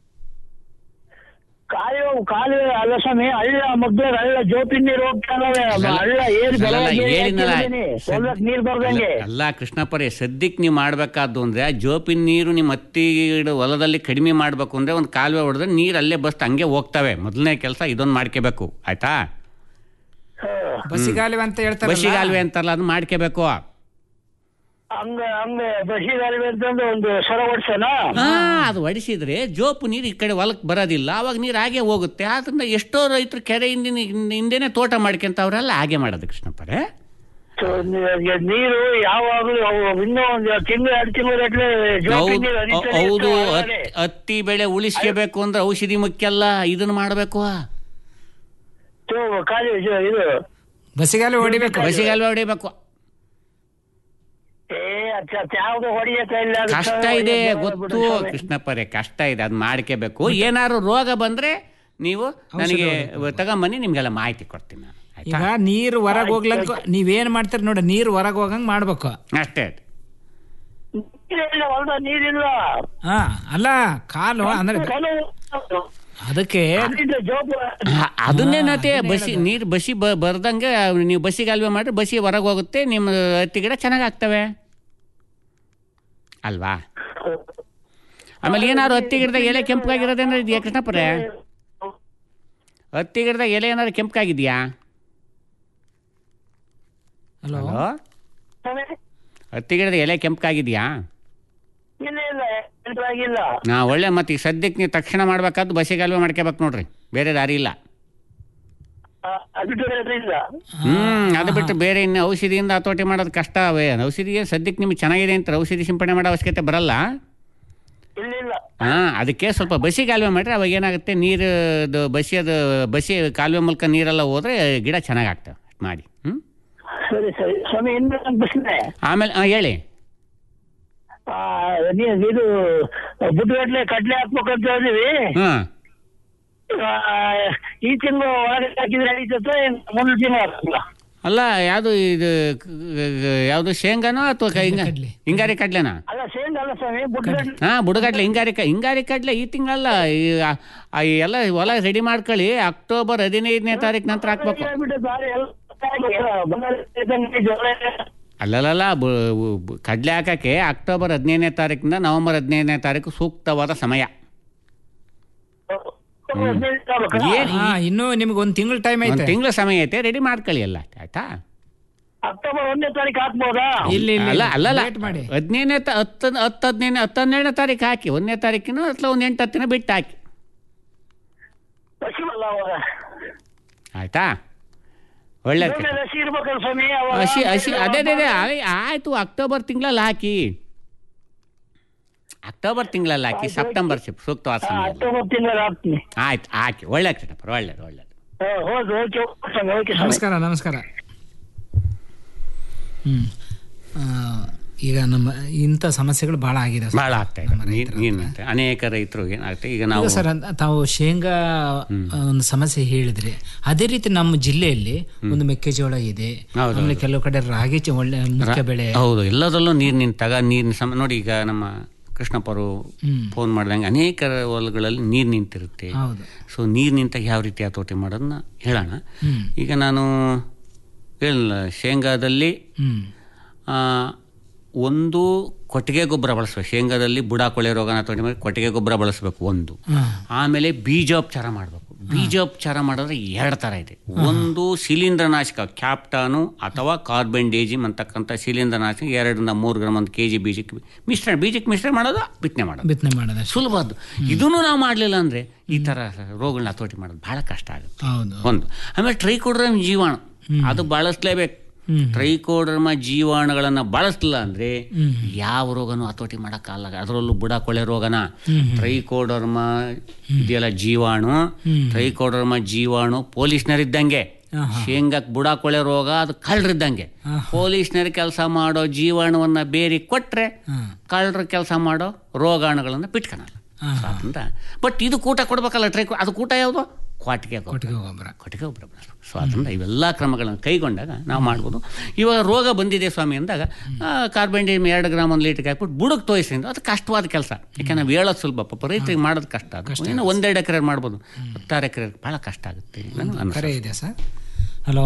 ಕಾಲುವೆ ಕಾಲುವೆ ಅಲ್ಲ ಸ್ವಾಮಿ ಹಳ್ಳ ಮಗ್ಳ ಹಳ್ಳ ಜೋಪಿನ ನೀರು ಹೋಗ್ತಾ ಇದಾವೆ. ಹಳ್ಳ ಏನ್ ಅಲ್ಲಲ್ಲ, ಬೆಳಗ್ಗೆ ಹೇಳಿದ್ನಲ್ಲ, ಹಾಕಿದೀನಿ. ಹೊಲಕ್ ನೀರ್ ಬರ್ದಂಗೆ ಅಲ್ಲ ಕೃಷ್ಣಪ್ಪರೇ ಸದ್ಯಕ್ಕೆ ನೀವು ಮಾಡಬೇಕಾದ್ದು ಅಂದ್ರೆ ಆ ಜೋಪಿನ ನೀರು ನಿಮ್ಮ ಹತ್ತಿ ಗಿಡ ಹೊಲದಲ್ಲಿ ಕಡಿಮೆ ಮಾಡಬೇಕು ಅಂದ್ರೆ ಒಂದು ಕಾಲುವೆ ಹೊಡೆದ್ರೆ ನೀರು ಅಲ್ಲೇ ಬಸ್ಟ್ ಹಂಗೆ ಹೋಗ್ತವೆ ಮೊದಲನೇ ಕೆಲಸ ಇದೊಂದು ಮಾಡ್ಕೋಬೇಕು ಆಯ್ತಾ ಬಸಿಗಾಲಿವೆ ಅಂತ ಹೇಳ್ತಾರೆ ಬಸಿಗಾಲುವೆ ಅಂತಾರಲ್ಲ ಅದು ಮಾಡ್ಕೋಬೇಕು ಹಂಗ ಹಂಗ ಬಸಿಗಾಲುವೆ ಅಂತಂದು ಒಂದು ಸೊರ ಹೊಡ್ಸನ ಹಾ ಅದು ಹೊಡಿಸಿದ್ರೆ ಜೋಪು ನೀರು ಈ ಕಡೆ ಹೊಲಕ್ಕೆ ಬರೋದಿಲ್ಲ ಅವಾಗ ನೀರು ಹಾಗೆ ಹೋಗುತ್ತೆ ಆದ್ರಿಂದ ಎಷ್ಟೋ ರೈತರು ಕೆರೆ ಹಿಂದಿನ ಹಿಂದೆನೆ ತೋಟ ಮಾಡ್ಕೊಂತವ್ರೆಲ್ಲ ಹಾಗೆ ಮಾಡೋದು ಕೃಷ್ಣಪ್ಪರೇ ನೀರು ಯಾವಾಗ್ಲೂ ಅವು ಇನ್ನೂ ಒಂದು ತಿಂಗಳು ಎರಡು ತಿಂಗಳು ಗಟ್ಲೆ ಜೋಪಿನ ಹೌದು ನೀರು ಹರಿತಾನೆ ಹೌದು ಇರ್ತವೆ ಹತ್- ಒಳಗಡೆ. ಹತ್ತಿ ಬೆಳೆ ಉಳಿಸ್ಕೋಬೇಕು ಅಂದ್ರೆ ಔಷಧಿ ಮುಖ್ಯ ಅಲ್ಲ ಇದನ್ನ ಮಾಡಬೇಕು ತೋ, ಕಾಲು ಇದು- ಇದು ಬಸಿಗಾಲಿ ಹೊಡಿಬೇಕು ಬಸಿಗಾಲುವೆ ಹೊಡಿಬೇಕು ಏ ಅಚ್ಚ ಯಾವ್ದು ಹೊಡಿಯತ್ತ ಇಲ್ಲ ಅದು ಕಷ್ಟ ಸೊರ ಇದೆ ಹೊಡಿಯೋದು ಗೊತ್ತು ಬಿಡು ಸ್ವಾಮಿ. ಕೃಷ್ಣಪ್ಪರೇ ಕಷ್ಟ ಇದೆ ಅದು ಮಾಡ್ಕೋಬೇಕು ಏನಾದ್ರು ರೋಗ ಬಂದ್ರೆ ನೀವು ನನಗೆ ತಗೊಂಬನ್ನಿ ನಿಮ್ಗೆಲ್ಲ ಮಾಹಿತಿ ಕೊಡ್ತೀನಿ ನಾನು ಈಗ ಆಯ್ತಾ ನೀರು ಹೊರಗೆ ಹೋಗ್ಲಂಕ ನೀವೇನ್ ಮಾಡ್ತೀರಿ ನೋಡಿ ನೀರು ಹೊರಗೆ ಹೋಗಂಗ್ ಮಾಡ್ಬೇಕು ಅಷ್ಟೇ ನೀರಿಲ್ಲ ಹೊಲ್ದ ನೀರಿಲ್ಲ ಹಾ ಅಲ್ಲ ಕಾಲು ಅಂದ್ರೆ ಕಾಲು- ಅದಕ್ಕೆ ಅಲ್ಲಿಂದ ಜೋಪು ಆ- ಅದನ್ನೇನತೆ ಬಸಿ ನೀರು ಬಸಿ ಬ ಬರ್ದಂಗೆ ನೀವು ಬಸಿಗಾಲುವೆ ಮಾಡಿದ್ರೆ ಬಸಿ ಹೊರಗೆ ಹೋಗುತ್ತೆ ನಿಮ್ಮ ಹತ್ತಿ ಗಿಡ ಚೆನ್ನಾಗಿ ಆಗ್ತವೆ ಅಲ್ವಾ ಆಮೇಲೆ ಏನಾದ್ರು ಹತ್ತಿ ಗಿಡದಾಗ ಎಲೆ ಕೆಂಪಗಾಗಿರೋದೇನಾರು ಇದೆಯಾ ಕೃಷ್ಣಪ್ಪರೇ ಹತ್ತಿ ಗಿಡದಾಗ ಎಲೆ ಏನಾದ್ರು ಕೆಂಪಗಾಗಿದೆಯಾ ಹಲೋ ಹಲೋ ಹತ್ತಿ ಗಿಡದ ಎಲೆ ಕೆಂಪಗಾಗಿದೆಯಾ ಇಲ್ಲ ಇಲ್ಲ ಎಂಟಾಗಿಲ್ಲ ನಾ ಒಳ್ಳೆ ಮತ್ತೆ ಈಗ ಸದ್ಯಕ್ಕೆ ನೀವು ತಕ್ಷಣ ಮಾಡ್ಬೇಕಾದ್ದು ಬಸ್ಸಿಗೆ ಅಲ್ವೇ ಮಾಡ್ಕೋಬೇಕು ನೋಡ್ರಿ ಬೇರೆ ದಾರಿ ಇಲ್ಲ ಅದು ಬೇರೆ ಇಲ್ಲ ಹ್ಮ್ ಅದು ಬಿಟ್ಟು ಬೇರೆ ಇನ್ನು ಔಷಧಿಯಿಂದ ಹತೋಟಿ ಮಾಡೋದು ಕಷ್ಟ ಅವೇ ಔಷಧಿ ಏನ್ ಸದ್ಯಕ್ಕೆ ನಿಮ್ಗೆ ಚೆನ್ನಾಗಿದೆ ಅಂತ ಔಷಧಿ ಸಿಂಪಡಣೆ ಮಾಡೋ ಅವಶ್ಯಕತೆ ಬರಲ್ಲ ಇಲ್ಲ ಇಲ್ಲ ಹಾ ಅದಕ್ಕೆ ಸ್ವಲ್ಪ ಬಸಿ ಕಾಲುವೆ ಮಾಡ್ರೆ ಅವಾಗ ಏನಾಗುತ್ತೆ ನೀರು ಬಸಿ ಅದು ಬಸಿ ಕಾಲುವೆ ಮೂಲಕ ನೀರೆಲ್ಲ ಹೋದ್ರೆ ಗಿಡ ಚೆನ್ನಾಗಿ ಆಗ್ತವೆ ಮಾಡಿ ಹ್ಮ್ ಸರಿ ಸರಿ ಸ್ವಾಮಿ ಇನ್ನು ಒಂದು ಪ್ರಶ್ನೆ ಆಮೇಲೆ ಆ, ಹೇಳಿ ಆ, ನೀ- ಇದು ಬುಡ್ಗಟ್ಲೆ ಕಡ್ಲೆ ಹಾಕ್ಬೇಕಂತ ಹೇಳಿದ್ವಿ ಹಾ ಆ, ಈ ತಿಂಗಳು ಒಳಗೆ ಹಾಕಿದ್ರೆ ನಡೀತದೆ ಮುಂದಿನ ತಿಂಗಳು ಹಾಕಲ್ಲ ಅಲ್ಲ ಯಾವುದು ಇದು ಯಾವುದು ಶೇಂಗಾನೋ ಅಥವಾ ಹಿಂಗ ಹಿಂಗಾರಿ ಕಡ್ಲೆನಾ ಅಲ್ಲ ಸೇಮ್ ಅಲ್ಲ ಸ್ವಾಮಿ ಬುಡ್ಗಟ್ಲೆ ಹಾ ಬುಡಗಡ್ಲೆ ಹಿಂಗಾರಿ ಕ ಹಿಂಗಾರಿ ಕಡ್ಲೆ ಈ ತಿಂಗಳಲ್ಲ ಈ ಆ- ಆ ಎಲ್ಲ ಹೊಲ ರೆಡಿ ಮಾಡ್ಕೊಳ್ಳಿ ಅಕ್ಟೋಬರ್ ಹದಿನೈದನೇ ತಾರೀಕು ನಂತರ ಹಾಕ್ಬೇಕು ಬಿಟ್ಟು ದಾರಿ ಎಲ್ಲ ಬಂಗಾರ ಜೋಳ ಅಲ್ಲಲ್ಲ ಕಡಲೆ ಹಾಕಕ್ಕೆ ಅಕ್ಟೋಬರ್ ಹದಿನೈದನೇ ತಾರೀಕಿಂದ ನವೆಂಬರ್ ಹದಿನೈದನೇ ತಾರೀಕು ಸೂಕ್ತವಾದ ಸಮಯ ಏನ್ ಹಾ ಇನ್ನೂ ನಿಮ್ಗೆ ಒಂದು ತಿಂಗಳ ಟೈಮ್ ಒಂದು ಐತೆ ತಿಂಗಳ ಸಮಯ ಐತೆ ರೆಡಿ ಮಾಡ್ಕೊಳ್ಳಿ ಎಲ್ಲ ಆಯ್ತಾ ಅಕ್ಟೋಬರ್ ಒಂದನೇ ತಾರೀಕು ಹಾಕ್ಬೋದಾ ಇಲ್ಲ ಇಲ್ಲ ಅಲ್ಲ ಅಲ್ಲಲ್ಲ ವೇಟ್ ಮಾಡಿ ಹದಿನೈದನೇ ತ- ಹತ್ತು ಹತ್ತು ಹದಿನೈದನೇ ಹತ್ತು ಹನ್ನೆರಡನೇ ತಾರೀಕು ಹಾಕಿ ಒಂದನೇ ತಾರೀಕಿನ ಅಥವಾ ಒಂದು ಎಂಟು ಹತ್ತಿನ ಬಿಟ್ಟು ಹಾಕಿ ಹಸಿವಲ್ಲ ಅವಾಗ ಆಯ್ತಾ ಒಳ್ಳೆ ಒಳ್ಳೆ ಹಸಿ ಇರ್ಬೇಕಲ್ಲ ಸ್ವಾಮಿ ಅವಾಗ ಹಸಿ ಹಸಿ ಅದೇ ಅದೇ ಅದೇ ಆಯ್- ಆಯ್ತು ಅಕ್ಟೋಬರ್ ತಿಂಗಳಲ್ಲಿ ಹಾಕಿ ಅಕ್ಟೋಬರ್ ತಿಂಗಳಲ್ಲಿ ಹಾಕಿ ಸೆಪ್ಟೆಂಬರ್ ಸಿಪ್ ಸೂಕ್ತವಾದ ಸಮಯ ಅಲ್ಲ. ಅಕ್ಟೋಬರ್ ತಿಂಗಳು ಹಾಕ್ತೀನಿ ಆಯ್ತು ಹಾಕಿ ಒಳ್ಳೆ ಕೃಷ್ಣಪ್ಪ ಒಳ್ಳೇದು ಒಳ್ಳೇದು ಹಾ, ಹೌದು ಓಕೆ ಸ್ವಾಮಿ ಓಕೆ ಸ್ವಾಮಿ ನಮಸ್ಕಾರ ನಮಸ್ಕಾರ ಹ್ಮ್ ಆ, ಈಗ ನಮ್ಮ ಇಂಥ ಸಮಸ್ಯೆಗಳು ಭಾಳ ಆಗಿದೆ ಸರ್. ಭಾಳ ಆಗ್ತಾ ಇದೆ ನೀರ್- ನೀರಿನಂತೆ ಅನೇಕ ರೈತರು ಏನಾಗುತ್ತೆ ಈಗ ನಾವು ಈಗ ಸರ್ ಅಂತ- ತಾವು ಶೇಂಗಾ ಒಂದು ಸಮಸ್ಯೆ ಹೇಳಿದ್ರಿ ಅದೇ ರೀತಿ ನಮ್ಮ ಜಿಲ್ಲೆಯಲ್ಲಿ ಒಂದು ಮೆಕ್ಕೆಜೋಳ ಇದೆ ಹೌದು, ಆಮೇಲೆ ಕೆಲವು ಕಡೆ ರಾಗಿ ಚ- ಒಳ್ಳೆ ಮುಖ್ಯ ಬೆಳೆ ಹೌದು ಎಲ್ಲದರಲ್ಲೂ ನೀರು ನಿಂತಾಗ ನೀರಿನ ಸಮ ನೋಡಿ ಈಗ ನಮ್ಮ ಕೃಷ್ಣಪ್ಪರು ಹ್ಮ್. ಫೋನ್ ಮಾಡ್ದಂಗೆ ಅನೇಕ ಹೊಲಗಳಲ್ಲಿ ನೀರು ನಿಂತಿರುತ್ತೆ ಹೌದು ಸೊ ನೀರು ನಿಂತಾಗ ಯಾವ ರೀತಿ ಹತೋಟಿ ಮಾಡೋದನ್ನ ಹೇಳೋಣ ಹ್ಮ್ ಈಗ ನಾನು ಹೇಳಿಲ್ಲ ಶೇಂಗಾದಲ್ಲಿ ಹ್ಮ್ ಆ, ಒಂದು ಕೊಟ್ಟಿಗೆ ಗೊಬ್ಬರ ಬಳಸಬೇಕು ಶೇಂಗಾದಲ್ಲಿ ಬುಡ ಕೊಳೆ ರೋಗನ ಹತೋಟಿ ಮಾಡಿ ಕೊಟ್ಟಿಗೆ ಗೊಬ್ಬರ ಬಳಸಬೇಕು ಒಂದು ಹಾ. ಆಮೇಲೆ ಬೀಜೋಪಚಾರ ಮಾಡಬೇಕು ಬೀಜೋಪಚಾರ ಮಾಡಿದ್ರೆ ಎರಡು ಥರ ಇದೆ ಒಂದು ಶಿಲೀಂಧ್ರನಾಶಕ ಕ್ಯಾಪ್ಟಾನು ಅಥವಾ ಕಾರ್ಬನ್ ಡೇಜಿಮ್ ಅಂತಕ್ಕಂಥ ಶಿಲೀಂಧ್ರನಾಶಕ ಎರಡರಿಂದ ಮೂರು ಗ್ರಾಮ್ ಒಂದು ಕೆ ಜಿ ಬೀಜಕ್ಕೆ ಮಿಶ್ರಣ ಬೀಜಕ್ಕೆ ಮಿಶ್ರಣ ಮಾಡೋದು ಬಿತ್ತನೆ ಮಾಡೋದು ಬಿತ್ತನೆ ಮಾಡೋದು ಸುಲಭ ಅದು ಇದನ್ನು ನಾವು ಮಾಡಲಿಲ್ಲ ಅಂದರೆ ಈ ಥರ ರೋಗಗಳನ್ನ ಹತೋಟಿ ಮಾಡೋದು ಭಾಳ ಕಷ್ಟ ಆಗುತ್ತೆ ಹೌದು ಒಂದು ಆಮೇಲೆ ಟ್ರೈಕೋಡ್ರಮ್ ಜೀವಾಣು ಅದು ಬಳಸಲೇಬೇಕು ಹ್ಮ್. ಟ್ರೈಕೋಡರ್ಮ ಜೀವಾಣುಗಳನ್ನು ಬಳಸಲಿಲ್ಲ ಅಂದರೆ ಹ್ಮ್. ಯಾವ ರೋಗನೂ ಹತೋಟಿ ಮಾಡೋಕ್ಕಾಗಲ್ಲ ಅದರಲ್ಲೂ ಬುಡ ಕೊಳೆ ರೋಗನ ಹ್ಮ್. ಟ್ರೈಕೋಡರ್ಮ ಇದೆಯಲ್ಲ ಜೀವಾಣು ಹ್ಮ್. ಟ್ರೈಕೋಡರ್ಮ ಜೀವಾಣು ಪೊಲೀಸ್ನರಿದ್ದಂಗೆ ಆಹಾ. ಶೇಂಗಾಕ್ ಬುಡ ಕೊಳೆ ರೋಗ ಅದು ಕಳ್ಳರಿದ್ದಂಗೆ ಪೊಲೀಸ್ನರು ಕೆಲಸ ಮಾಡೋ ಜೀವಾಣುವನ್ನ ಬೇರೆ ಕೊಟ್ರೆ ಹಾ. ಕಳ್ಳರ ಕೆಲಸ ಮಾಡೋ ರೋಗಾಣುಗಳನ್ನು ಬಿಟ್ಕೊಳಲ್ಲ ಆಹಾ. ಅಂತ ಬಟ್ ಇದು ಕೂಟ ಕೊಡ್ಬೇಕಲ್ಲ ಟ್ರೈಕೋ ಅದು ಕೂಟ ಯಾವುದು ಕ್ವಾಟಿಗೆ ಗೊಬ್ಬರ. ಕೊಟ್ಟಿಗೆ ಗೊಬ್ಬರ ಕೊಟ್ಟಿಗೆ ಗೊಬ್ಬರ ಬಳಸ್ಬೇಕು ಸೊ ಅದರಿಂದ ಇವೆಲ್ಲ ಕ್ರಮಗಳನ್ನು ಕೈಗೊಂಡಾಗ ನಾವು ಮಾಡ್ಬೋದು ಇವಾಗ ರೋಗ ಬಂದಿದೆ ಸ್ವಾಮಿ ಅಂದಾಗ ಕಾರ್ಬನ್ ಎರಡು ಗ್ರಾಮ್ ಒಂದು ಲೀಟರ್ಗೆ ಹಾಕ್ಬಿಟ್ಟು ಬುಡಕ್ಕೆ ತೋರಿಸಿದ್ರೆ ಅದು ಕಷ್ಟವಾದ ಕೆಲಸ ಯಾಕೆ ನಾವು ಹೇಳೋದು ಸುಲಭ ಪಾಪ ರೈತರಿಗೆ ಮಾಡೋದು ಕಷ್ಟ ಅದು ಇನ್ನು ಒಂದೆರಡು ಎಕರೆ ಮಾಡ್ಬೋದು ಹತ್ತಾರು ಎಕರೆ ಭಾಳ ಕಷ್ಟ ಆಗುತ್ತೆ ನಾನು ಅನ್ಸುತ್ತೆ. ಕರೆ ಇದೆ ಸರ್ ಹಲೋ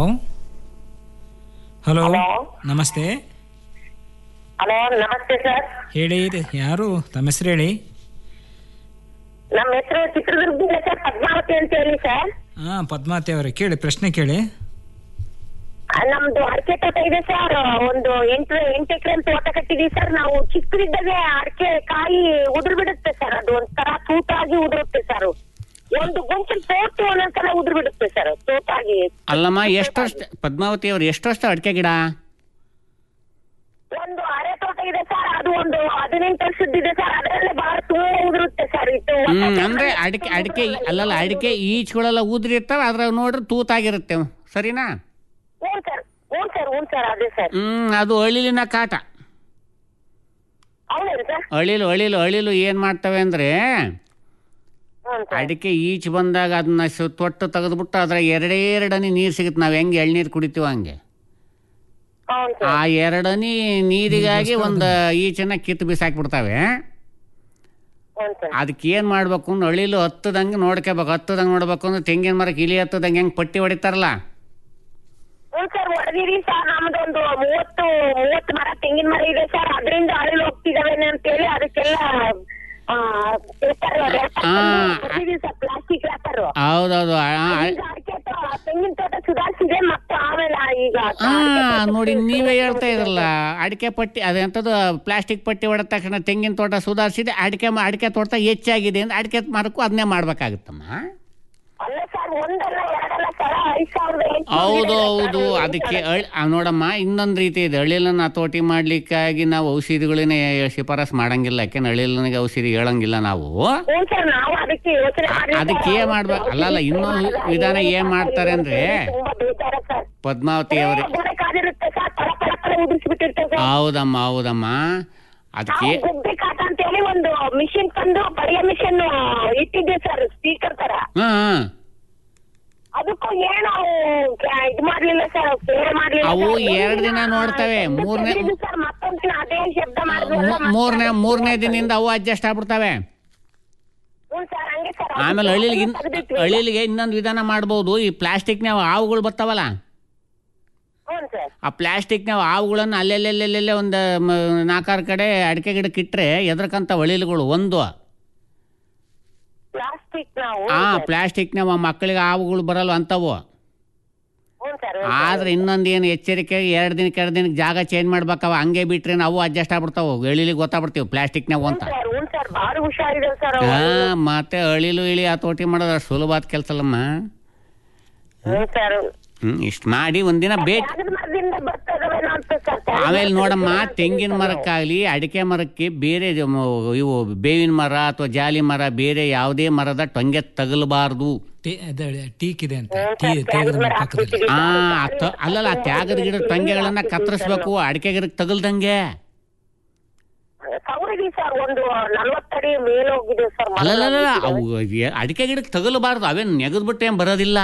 ಹಲೋ ನಮಸ್ತೆ ಹಲೋ ನಮಸ್ತೆ ಸರ್ ಹೇಳಿ ಯಾರು ತಮ್ಮ ಹೆಸರು ಹೇಳಿ ನಮ್ಮ ಹೆಸರು ಚಿತ್ರದುರ್ಗದಿಂದ ಸರ್ ಪದ್ಮಾವತಿ ಅಂತ ಹೇಳಿ ಸರ್ ಹಾ ಪದ್ಮಾವತಿ ಅವರೇ ಕೇಳಿ ಪ್ರಶ್ನೆ ಕೇಳಿ ಆ, ನಮ್ದು ಅಡಿಕೆ ತೋಟ ಇದೆ ಸರ್ ಒಂದು ಎಂಟು ಎಂಟು ಎಕರೆ ತೋಟ ಕಟ್ಟಿದೀವಿ ಸರ್ ನಾವು ಚಿಕ್ಕದಿದ್ದಾಗ ಅಡಿಕೆ ಕಾಯಿ ಉದುರು ಬಿಡುತ್ತೆ ಸರ್ ಅದು ಒಂಥರ ತೂತಾಗಿ ಉದುರುತ್ತೆ ಸರ್ ಒಂದು ಗುಂಪಿನ ತೋಟ ಒಂದೊಂದ್ಸಲ ಉದುರು ಬಿಡುತ್ತೆ ಸರ್ ತೂತಾಗಿ ಅಲ್ಲಮ್ಮ ಎಷ್ಟು ವರ್ಷ ಪದ್ಮಾವತಿ ಅವರು ಎಷ್ಟು ವರ್ಷ ಅಡಿಕೆ ಗಿಡ ಒಂದು ಅರೆ ತೋಟ ಇದೆ ಸರ್ ಅದು ಒಂದು ಹದಿನೆಂಟು ವರ್ಷದ್ದಿದೆ ಸರ್ ಅದರಲ್ಲೇ ಬಹಳ ತುಂಬಾ ಉದುರುತ್ತೆ ಸರ್ ಇದು ಹ್ಮ್ ಅಂದ್ರೆ ಅಡಿಕೆ ಅಡಿಕೆ ಅಲ್ಲಲ್ಲ ಅಡಿಕೆ ಈಚ್ಗಳೆಲ್ಲ ಉದ್ರಿರ್ತಾವೆ ಅದ್ರ ನೋಡ್ರೆ ತೂತಾಗಿರುತ್ತೆ ಸರಿನಾ ಹ್ಞೂ ಸರ್ ಹ್ಞೂ ಸರ್ ಹ್ಞೂ ಸರ್ ಅದೇ ಸರ್ ಹ್ಮ್ ಅದು ಅಳಿಲಿನ ಕಾಟ ಹೌದೇನು ಸರ್ ಅಳಿಲು ಅಳಿಲು ಅಳಿಲು ಏನ್ ಮಾಡ್ತವೆ ಅಂದ್ರೆ ಹ್ಞೂ ಸರ್ ಅಡಿಕೆ ಈಚ್ ಬಂದಾಗ ಅದನ್ನ ಸು- ತೊಟ್ಟು ತೆಗೆದ್ಬಿಟ್ಟು ಅದ್ರ ಎರಡೇ ಎರಡನಿ ನೀರು ಸಿಗುತ್ತೆ ನಾವು ಹೆಂಗೆ ಎಳ್ನೀರು ಕುಡಿತೀವ ಹಂಗೆ ಹೌದು ಸರ್ ಆ ಎರಡನಿ ನೀರಿಗಾಗಿ ಒಂದು ಈಚನ್ನ ಕಿತ್ತು ಬಿಸಾಕ್ಬಿಡ್ತಾವೆ ಹ್ಞೂ ಸರ್ ಅದಕ್ಕೆ ಏನು ಮಾಡ್ಬೇಕು ಅಂದ್ರೆ ಅಳಿಲು ಹತ್ತದಂಗೆ ನೋಡ್ಕೋಬೇಕು ಹತ್ತದಂಗೆ ನೋಡ್ಬೇಕು ಅಂದ್ರೆ ತೆಂಗಿನ ಮರಕ್ಕೆ ಇಲಿ ಹತ್ತದಂಗೆ ಹೆಂಗೆ ಪಟ್ಟಿ ಹೊಡಿತಾರಲ್ಲ ಹ್ಞೂ ಹ್ಞೂ ಸರ್ ಹೊಡೆದಿರಿ ಸರ್ ನಮ್ದೊಂದು ಮೂವತ್ತು ಮೂವತ್ತು ಮರ ತೆಂಗಿನ ಮರ ಇದೆ ಸರ್ ಅದರಿಂದ ಅಳಿಲು ಹೋಗ್ತಿದಾವೇನೆ ಅಂತೇಳಿ ಅದಕ್ಕೆಲ್ಲ ಪೇಪರ್ ಹೊಡೆದಿರಿ ಸರ್ ಪ್ಲಾಸ್ಟಿಕ್ ರ್ಯಾಪರ್ ಹೌದೌದು ಆ, ಆ, ಅಡಿಕೆ ತೆಂಗಿನ ತೋಟ ಸುಧಾರಿಸಿದೆ ಮತ್ತೆ ಆಮೇಲೆ ಈಗ ಆ, ನೋಡಿ ನೀವೇ ಹೇಳ್ತಾ ಇದ್ರಲ್ಲ ಅಡಿಕೆ ಪಟ್ಟಿ ಅದೆಂಥದ್ದು ಪ್ಲಾಸ್ಟಿಕ್ ಪಟ್ಟಿ ಹೊಡೆದ ತಕ್ಷಣ ತೆಂಗಿನ ತೋಟ ಸುಧಾರಿಸಿದೆ ಅಡಿಕೆ ಮ- ಅಡಿಕೆ ತೋಟ ಹೆಚ್ಚಾಗಿದೆ ಅಂತ ಅಡಿಕೆ ಮರಕ್ಕೂ ಅದನ್ನೇ ಮಾಡ್ಬೇಕಾಗುತ್ತಮ್ಮ ಅಲ್ಲ ಸರ್ ಒಂದಲ್ಲ ಎರಡಲ್ಲ ಸರ್ ಐದ್ ಸಾವಿರದ ಎಂಟ್ನೂರು ಹೌದು ಇದೆ ಹೌದು ಸರ್. ಅದಕ್ಕೆ ಅಳ್- ಆ, ನೋಡಮ್ಮ ಇನ್ನೊಂದು ರೀತಿ ಇದೆ ಅಳಿಲನ್ನ ಹತೋಟಿ ಮಾಡ್ಲಿಕ್ಕಾಗಿ ನಾವು ಔಷಧಿಗಳನ್ನೇ ಶಿಫಾರಸ್ ಮಾಡಂಗಿಲ್ಲ ಯಾಕೆಂದ್ರೆ ಅಳಿಲನಿಗೆ ಔಷಧಿ ಹೇಳಂಗಿಲ್ಲ ನಾವು ಹ್ಞೂ ಸರ್ ನಾವು ಅದಕ್ಕೆ ಯೋಚನೆ ಮಾಡಿ ಅದಕ್ಕೆ ಏನ್ ಮಾಡ್ಬೇಕು ಅಲ್ಲಲ್ಲ ಇನ್ನೊಂದು ವಿಧಾನ ಏನ್ ಮಾಡ್ತಾರೆ ಅಂದ್ರೆ ತುಂಬಾ ಬೇಜಾರ ಸರ್ ಪದ್ಮಾವತಿ ಅವರೇ ಗೋಡೆ ಕಾದಿರುತ್ತೆ ಸರ್ ಪಳ ಪಳ ಪಳ ಉದುರಿಸ್ಬಿಟ್ಟಿರುತ್ತೆ ಸರ್ ಹೌದಮ್ಮ ಹೌದಮ್ಮ ಅದಕ್ಕೆ ನಾವು ಗುಬ್ಬಿ ಕಾಟ ಅಂತ ಹೇಳಿ ಒಂದು ಮಿಷಿನ್ ತಂದು ಬಡಿಯ ಮಿಷನ್ ಇಟ್ಟಿದ್ದೆ ಸರ್ ಸ್ಪೀಕರ್ ತರ ಹಾ ಹಾ. ಅದಕ್ಕೂ ಏನು ಕ- ಇದ್ ಮಾಡ್ಲಿಲ್ಲ ಸರ್ ಸೇವೆ ಮಾಡ್ಲಿಲ್ಲ ಅವು ಸರ್. ಎರಡ್ ದಿನ ನೋಡ್ತವೆ ಮೂರನೇ ತೆಗ್ದಿದ್ದು ಸರ್ ಮತ್ತೊಂದ್ ದಿನ ಅದೇ ಶಬ್ದ ಮಾಡಿದ್ವಲ್ಲ ಮೂ- ಮೂರನೇ ಮೂರನೇ ದಿನದಿಂದ ಅವು ಅಡ್ಜಸ್ಟ್ ಆಗ್ಬಿಡ್ತವೆ ಹ್ಞೂ ಸರ್ ಹಂಗೆ ಸರ್ ಆಮೇಲೆ ಹಳ್ಳಿಲಿಗೆ ಇನ್- ತೆಗ್ದಿಟ್ವಿ. ಹಳ್ಳಿಲಿಗೆ ಇನ್ನೊಂದು ವಿಧಾನ ಮಾಡ್ಬೋದು ಈ ಪ್ಲಾಸ್ಟಿಕ್ನ ಹಾವುಗಳು ಬರ್ತಾವಲ್ಲ ಹ್ಞೂ ಸರ್ ಆ ಪ್ಲಾಸ್ಟಿಕ್ನ ಹಾವುಗಳನ್ನು ಅಲ್ಲೆಲ್ಲೆಲ್ಲೆಲ್ಲೆಲ್ಲೇ ಒಂದು ಮ- ನಾಲ್ಕಾರು ಕಡೆ ಅಡಿಕೆ ಗಿಡಕ್ಕೆ ಇಟ್ಟರೆ ಎದ್ರಕಂತ ಹೊಳಿಲುಗಳು ಒಂದು ಪ್ಲಾಸ್ಟಿಕ್ ನಾವು ಆ ಪ್ಲಾಸ್ಟಿಕ್ನ ಮಕ್ಕಳಿಗೆ ಹಾವುಗಳು ಬರಲ್ಲ ಅಂತವು ಹ್ಞೂ ಸರ್ ಆದ್ರೆ ಇನ್ನೊಂದು ಏನು ಎಚ್ಚರಿಕೆ ಎರಡು ದಿನಕ್ಕೆ ಎರಡು ದಿನಕ್ಕೆ ಜಾಗ ಚೇಂಜ್ ಮಾಡ್ಬೇಕವ ಹಂಗೆ ಬಿಟ್ರೆ ನಾವು ಅಡ್ಜಸ್ಟ್ ಆಗ್ಬಿಡ್ತಾವೆ ಎಳಿಲಿಗೆ ಗೊತ್ತಾಗ್ಬಿಡ್ತೀವಿ ಪ್ಲಾಸ್ಟಿಕ್ನಾವು ಅಂತ ಸರ್ ಹ್ಞೂ ಸರ್ ಭಾರಿ ಹುಷಾರಿದೆ ಸರ್ ಹಾ ಮತ್ತೆ ಅಳಿಲು ಇಳಿ ಹತೋಟಿ ಮಾಡೋದು ಅಷ್ಟು ಸುಲಭ ಕೆಲಸ ಅಲ್ಲಮ್ಮ ಹ್ಞೂ ಸರ್ ಹ್ಮ್ ಇಷ್ಟು ಮಾಡಿ ಒಂದಿನ ಭೇಟಿ ಅದ್ರ ಮರದಿಂದ ಬರ್ತದವೇನೋ ಅಂತ ಸರ್ ಆಮೇಲೆ ನೋಡಮ್ಮ ತೆಂಗಿನ ಮರಕ್ಕಾಗಲಿ ಅಡಿಕೆ ಮರಕ್ಕೆ ಬೇರೆ ಇದು ಮ- ಇವು ಬೇವಿನ ಮರ ಅಥವಾ ಜಾಲಿ ಮರ ಬೇರೆ ಯಾವುದೇ ಮರದ ಟೊಂಗೆ ತಗಲಬಾರ್ದು ಟೀ- ಅದು ಟೀಕ್ ಇದೆ ಅಂತ ಟೀ ತೆಗೆದ್ರ ಮೇಲೆ ಪಕ್ಕದಲ್ಲಿ ಆ ಅತ್ತ- ಅಲ್ಲಲ್ಲ ಆ ತ್ಯಾಗದ ಗಿಡ ಟೊಂಗೆಗಳನ್ನ ಕತ್ತರಿಸ್ಬೇಕು ಅಡಿಕೆ ಗಿಡಕ್ಕೆ ತಗಲ್ದಂಗೆ ಸೌರಿದೆ ಸರ್ ಒಂದು ನಲ್ವತ್ತಡಿ ಮೇಲೆ ಹೋಗಿದೆ ಸರ್ ಮರ. ಅಲ್ಲಲ್ಲ ಅವು ಎ- ಅಡಿಕೆ ಗಿಡಕ್ಕೆ ತಗಲಬಾರ್ದು ಅವೇನು ನೆಗೆದ್ಬಿಟ್ಟು ಏನು ಬರೋದಿಲ್ಲ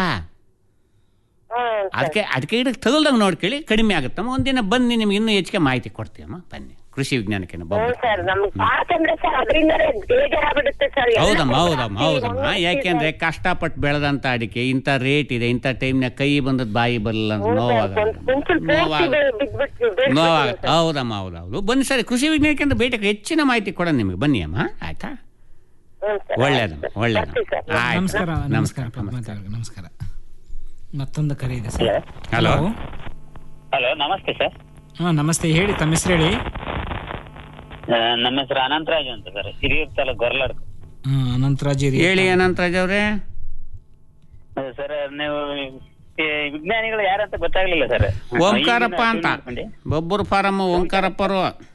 ಹ್ಮ್ ಅದಕ್ಕೆ ಅಡಿಕೆ ಗಿಡಕ್ಕೆ ತಗಲ್ದಂಗೆ ನೋಡ್ಕೊಳ್ಳಿ ಕಡಿಮೆ ಆಗುತ್ತಮ್ಮ ಒಂದಿನ ಬನ್ನಿ ನಿಮ್ಗೆ ಇನ್ನೂ ಹೆಚ್ಚಿಗೆ ಮಾಹಿತಿ ಕೊಡ್ತೀವಮ್ಮ ಬನ್ನಿ ಕೃಷಿ ವಿಜ್ಞಾನಕ್ಕೆ ಹ್ಞೂ ಬನ್ನಿ ಸರ್ ನಮ್ಗೆ ಯಾಕಂದ್ರೆ ಸರ್ ಅದರಿಂದಲೇ ಬೇಜಾರಾಗ್ಬಿಡುತ್ತೆ ಸರ್ ಎಲ್ಲ ಹೌದಮ್ಮ ಗೊಬ್ಬರ ಹೌದಮ್ಮ ಹಾಕಿ ಹೌದಮ್ಮ ಒಣಗಿಸಿ ಯಾಕೆಂದ್ರೆ ಕಷ್ಟಪಟ್ಟು ಬೆಳೆದಂತ ಅಡಿಕೆ ಇಂಥ ರೇಟ್ ಇದೆ ಇಂಥ ಟೈಮ್ನಾಗ ಕೈ ಬಂದದ್ ಬಾಯಿ ಬರಲ್ಲ ಅಂತ ನೋವಾಗ ಒಂದ್ ಕುಂಚಲ್ ಪೂರ್ತಿ ನೋವಾಗ ಬೀಳ್- ಬಿದ್ಬಿಟ್ಟು ಬೀಳ್ಸ್ಬಿಟ್ಟಿದೆ ನೋವಾಗ ಸರ್. ಹೌದಮ್ಮ ಹೌದೌದು ಬನ್ನಿ ಸರಿ ಕೃಷಿ ವಿಜ್ಞಾನಕ್ಕೆ ಅಂತ ಭೇಟಿ ಹೆಚ್ಚಿನ ಮಾಹಿತಿ ಕೊಡೋಣ ನಿಮಗೆ ಬನ್ನಿ ಅಮ್ಮ ಆಯ್ತಾ ಹ್ಞೂ ಸರ್. ಒಳ್ಳೇದಮ್ಮ ಒಳ್ಳೇದಮ್ಮ ಬರ್ತೀವಿ ಸರ್. ಆಯ್ತು ನಮಸ್ಕಾರ ನಮಸ್ಕಾರ ನಮಸ್ಕಾರ ಪದ್ಮಾವತಿ ಅವ್ರಿಗೆ ನಮಸ್ಕಾರ ಮತ್ತೊಂದು ಕರೆ ಇದೆ ಸರ್ ಹಲೋ ಹಲೋ ನಮಸ್ತೆ ಸರ್ ಹಾಂ ನಮಸ್ತೆ ಹೇಳಿ ತಮ್ಮ ಹೆಸರು ಹೇಳಿ ಆ, ನಮ್ಮ ಹೆಸರು ಅನಂತರಾಜು ಅಂತ ಸರ್ ಹಿರಿಯೂರು ತಾಲೂಕು ಗೊರ್ಲಾಡ್ ಹಾಂ ಅನಂತರಾಜ್ ಹಿರಿಯ ಹೇಳಿ ಅನಂತರಾಜ್ ಅವ್ರೆ ಸರ್ ನೀವು ಈ ವಿಜ್ಞಾನಿಗಳು ಯಾರಂತ ಗೊತ್ತಾಗ್ಲಿಲ್ಲ ಸರ್ ಓಂಕಾರಪ್ಪ ಅಂತ ಬೊಬ್ಬರು ಫಾರಮ್ ಓಂಕಾರಪ್ಪರು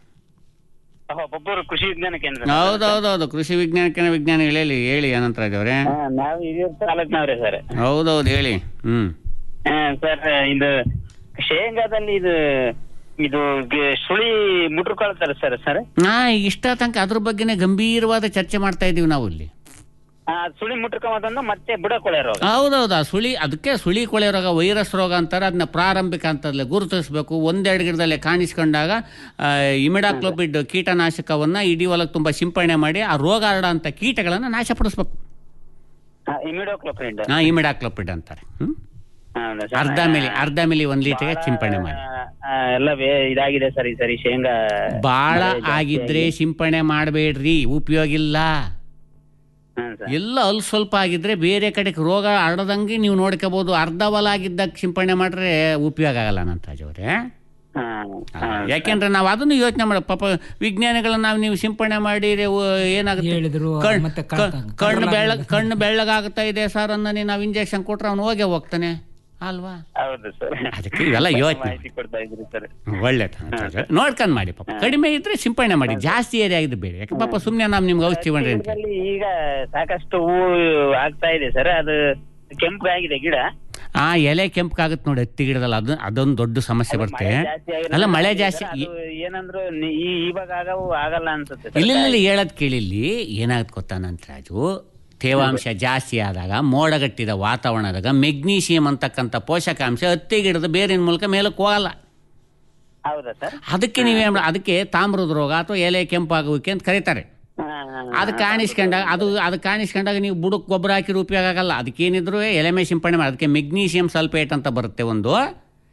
ಒಬ್ಬರು ಕೃಷಿ ವಿಜ್ಞಾನ ಕೇಂದ್ರ ಹೌದೌದೌದು ಕೃಷಿ ವಿಜ್ಞಾನಕ್ಕೆ ವಿಜ್ಞಾನಿಗಳು ಹೇಳಿ ಹೇಳಿ ಅನಂತರಾಜ್ ಅವರೇ ಹಾ, ನಾವು ಹಿರಿಯೂರು ತಾಲೂಕಿನವ್ರೆ ಸರ್ ಹೌದೌದು ಹೇಳಿ ಹ್ಮ್ ಸರ್ ಇದು ಶೇಂಗಾದಲ್ಲಿ ಇದು ಇದು ಗೆ- ಸುಳಿ ಮುಟ್ರುಕೊಳ್ತಾರೆ ಸರ್ ಸರ್ ನಾ ಇಷ್ಟ ತನಕ ಅದ್ರ ಬಗ್ಗೆನೇ ಗಂಭೀರವಾದ ಚರ್ಚೆ ಮಾಡ್ತಾ ಇದೀವಿ ನಾವು ಇಲ್ಲಿ ಆ, ಸುಳಿ ಮುಟ್ರುಕೊಂಬಂದು ಮತ್ತೆ ಬುಡಕೊಳೆ ರೋಗ ಹೌದೌದು ಆ ಸುಳಿ ಅದಕ್ಕೆ ಸುಳಿ ಕೊಳೆ ರೋಗ ವೈರಸ್ ರೋಗ ಅಂತಾರೆ ಅದನ್ನ ಪ್ರಾರಂಭಿಕ ಹಂತದಲ್ಲಿ ಗುರುತಿಸಬೇಕು ಒಂದೆರಡು ಗಿಡದಲ್ಲೇ ಕಾಣಿಸ್ಕೊಂಡಾಗ ಇಮಿಡಾಕ್ಲೋಪಿಡ್ ಕೀಟನಾಶಕವನ್ನ ಇಡೀ ಹೊಲಕ್ಕೆ ತುಂಬ ಸಿಂಪಡಣೆ ಮಾಡಿ ಆ ರೋಗ ಹರಡೋಂಥ ಕೀಟಗಳನ್ನು ನಾಶಪಡಿಸ್ಬೇಕು ಇಮಿಡೋಕ್ಲೋಪ್ರಿಡ್ ನಾ ಇಮಿಡಾಕ್ಲೋಪಿಡ್ ಅಂತಾರೆ ಹ್ಮ್? ಅರ್ಧ ಮಿಲಿ ಅರ್ಧ ಮಿಲಿ ಒಂದ್ ಲೀಟರ್ಗೆ ಸಿಂಪಡಣೆ ಮಾಡಿ ಎಲ್ಲ ವೇ- ಇದಾಗಿದೆ ಸರ್ ಈ ಸರಿ ಶೇಂಗಾ ಬಾಳ ಮಳೆ ಜಾಸ್ತಿ ಆಗಿದ್ರೆ ಆಗಿ. ಸಿಂಪಡಣೆ ಮಾಡಬೇಡ್ರಿ ಉಪಯೋಗ ಇಲ್ಲ ಹ್ಮ್ ಸರ್. ಎಲ್ಲ ಅಲ್ಪ ಸ್ವಲ್ಪ ಆಗಿದ್ರೆ ಬೇರೆ ಕಡೆಗೆ ರೋಗ ಹರಡದಂಗೆ ನೀವು ನೋಡ್ಕೋಬಹುದು ಅರ್ಧ ಹೊಲ ಆಗಿದ್ದಾಗ ಸಿಂಪಡಣೆ ಮಾಡ್ರೆ ಉಪಯೋಗ ಆಗಲ್ಲ ನಂತಾಜ್ ಅವರೇ ಹಾ, ಹಾ, ಯಾಕೆಂದ್ರೆ ನಾವು ಅದನ್ನು ಯೋಚನೆ ಮಾಡ ಪಾಪ ವಿಜ್ಞಾನಿಗಳನ್ನ ನಾವು ನೀವು ಸಿಂಪಡಣೆ ಮಾಡಿ ಏನಾಗುತ್ತೆ ಹೇಳಿದ್ರು, ಕಣ್- ಮತ್ತೆ ಕ- ಕ- ಕಣ್ಣು ಕರ್ರಲಾಗ್ತದೆ. ಬೆಳ್ಳಗ್ ಕಣ್ಣು ಬೆಳ್ಳಗಾಗ್ತಾ ಇದೆ ಸರ್ ಅನ್ನಿ ನಾವು ಇಂಜೆಕ್ಷನ್ ಕೊಟ್ರೆ ಅವ್ನು ಹೋಗೇ ಹೋಗ್ತಾನೆ ಅಲ್ವಾ ಹೌದು ಸರ್ ಅದಕ್ಕೆ ಇವೆಲ್ಲ ಯೋಚ್ನೆ ಮಾಹಿತಿ ಕೊಡ್ತಾ ಇದ್ರಿ ಸರ್ ಒಳ್ಳೇದು ನೋಡ್ಕೊಂಡ್ ಮಾಡಿ ಪಾಪ ಕಡಿಮೆ ಇದ್ರೆ ಸಿಂಪಡಣೆ ಮಾಡಿ ಜಾಸ್ತಿ ಏರಿಯಾ ಆಗಿದ್ದು ಬೇಡ ಯಾಕೆ ಪಾಪ ಸುಮ್ಮನೆ ನಾವು ನಿಮ್ಗೆ ಔಷಧಿ ಮಾಡ್ರಿ ಅಂತ ಗಿಡದಲ್ಲಿ ಈಗ ಸಾಕಷ್ಟು ಹೂವು ಆಗ್ತಾ ಇದೆ ಸರ್ ಅದು ಕೆಂಪು ಆಗಿದೆ ಗಿಡ ಆ ಎಲೆ ಕೆಂಪಗಾಗುತ್ತೆ ನೋಡಿ ಹತ್ತಿ ಗಿಡದಲ್ಲಿ ಅದು ಅದೊಂದು ದೊಡ್ಡ ಸಮಸ್ಯೆ ಬರುತ್ತೆ ಜಾಸ್ತಿ ಆಗಿರೋದ್ರಿಂದ ಅಲ್ಲ ಮಳೆ ಜಾಸ್ತಿ ಅದು ಏನಂದ್ರು ನಿ- ಈ- ಇವಾಗ ಆಗವು ಆಗಲ್ಲ ಅನ್ಸುತ್ತೆ ಸರ್. ಇಲ್ಲ ಇಲ್ಲ, ಇಲ್ಲ ಹೇಳೋದು ಕೇಳಿಲ್ಲಿ ಏನಾಗುತ್ತೆ ಗೊತ್ತಾ ನಂತರಾಜು ತೇವಾಂಶ ಜಾಸ್ತಿ ಆದಾಗ ಮೋಡಗಟ್ಟಿದ ವಾತಾವರಣದಾಗ ಮೆಗ್ನೀಷಿಯಂ ಅಂತಕ್ಕಂಥ ಪೋಷಕಾಂಶ ಹತ್ತಿ ಗಿಡದ ಬೇರಿನ ಮೂಲಕ ಮೇಲಕ್ಕೆ ಹೋಗಲ್ಲ ಹೌದಾ ಸರ್ ಅದಕ್ಕೆ ನೀವೇ ಅದಕ್ಕೆ ತಾಮ್ರದ ರೋಗ ಅಥವಾ ಎಲೆ ಕೆಂಪಾಗುವಿಕೆ ಅಂತ ಕರೀತಾರೆ ಅದು ಕಾಣಿಸ್ಕೊಂಡಾಗ ಅದು ಅದು ಕಾಣಿಸ್ಕೊಂಡಾಗ ನೀವು ಬುಡಕ್ಕೆ ಗೊಬ್ಬರ ಹಾಕಿರೋ ಉಪಯೋಗ ಆಗಲ್ಲ ಅದಕ್ಕೇನಿದ್ರು ಎಲೆಮೆ ಸಿಂಪಡಣೆ ಮಾಡಿ ಅದಕ್ಕೆ ಮೆಗ್ನೀಷಿಯಂ ಸಲ್ಫೇಟ್ ಅಂತ ಬರುತ್ತೆ ಒಂದು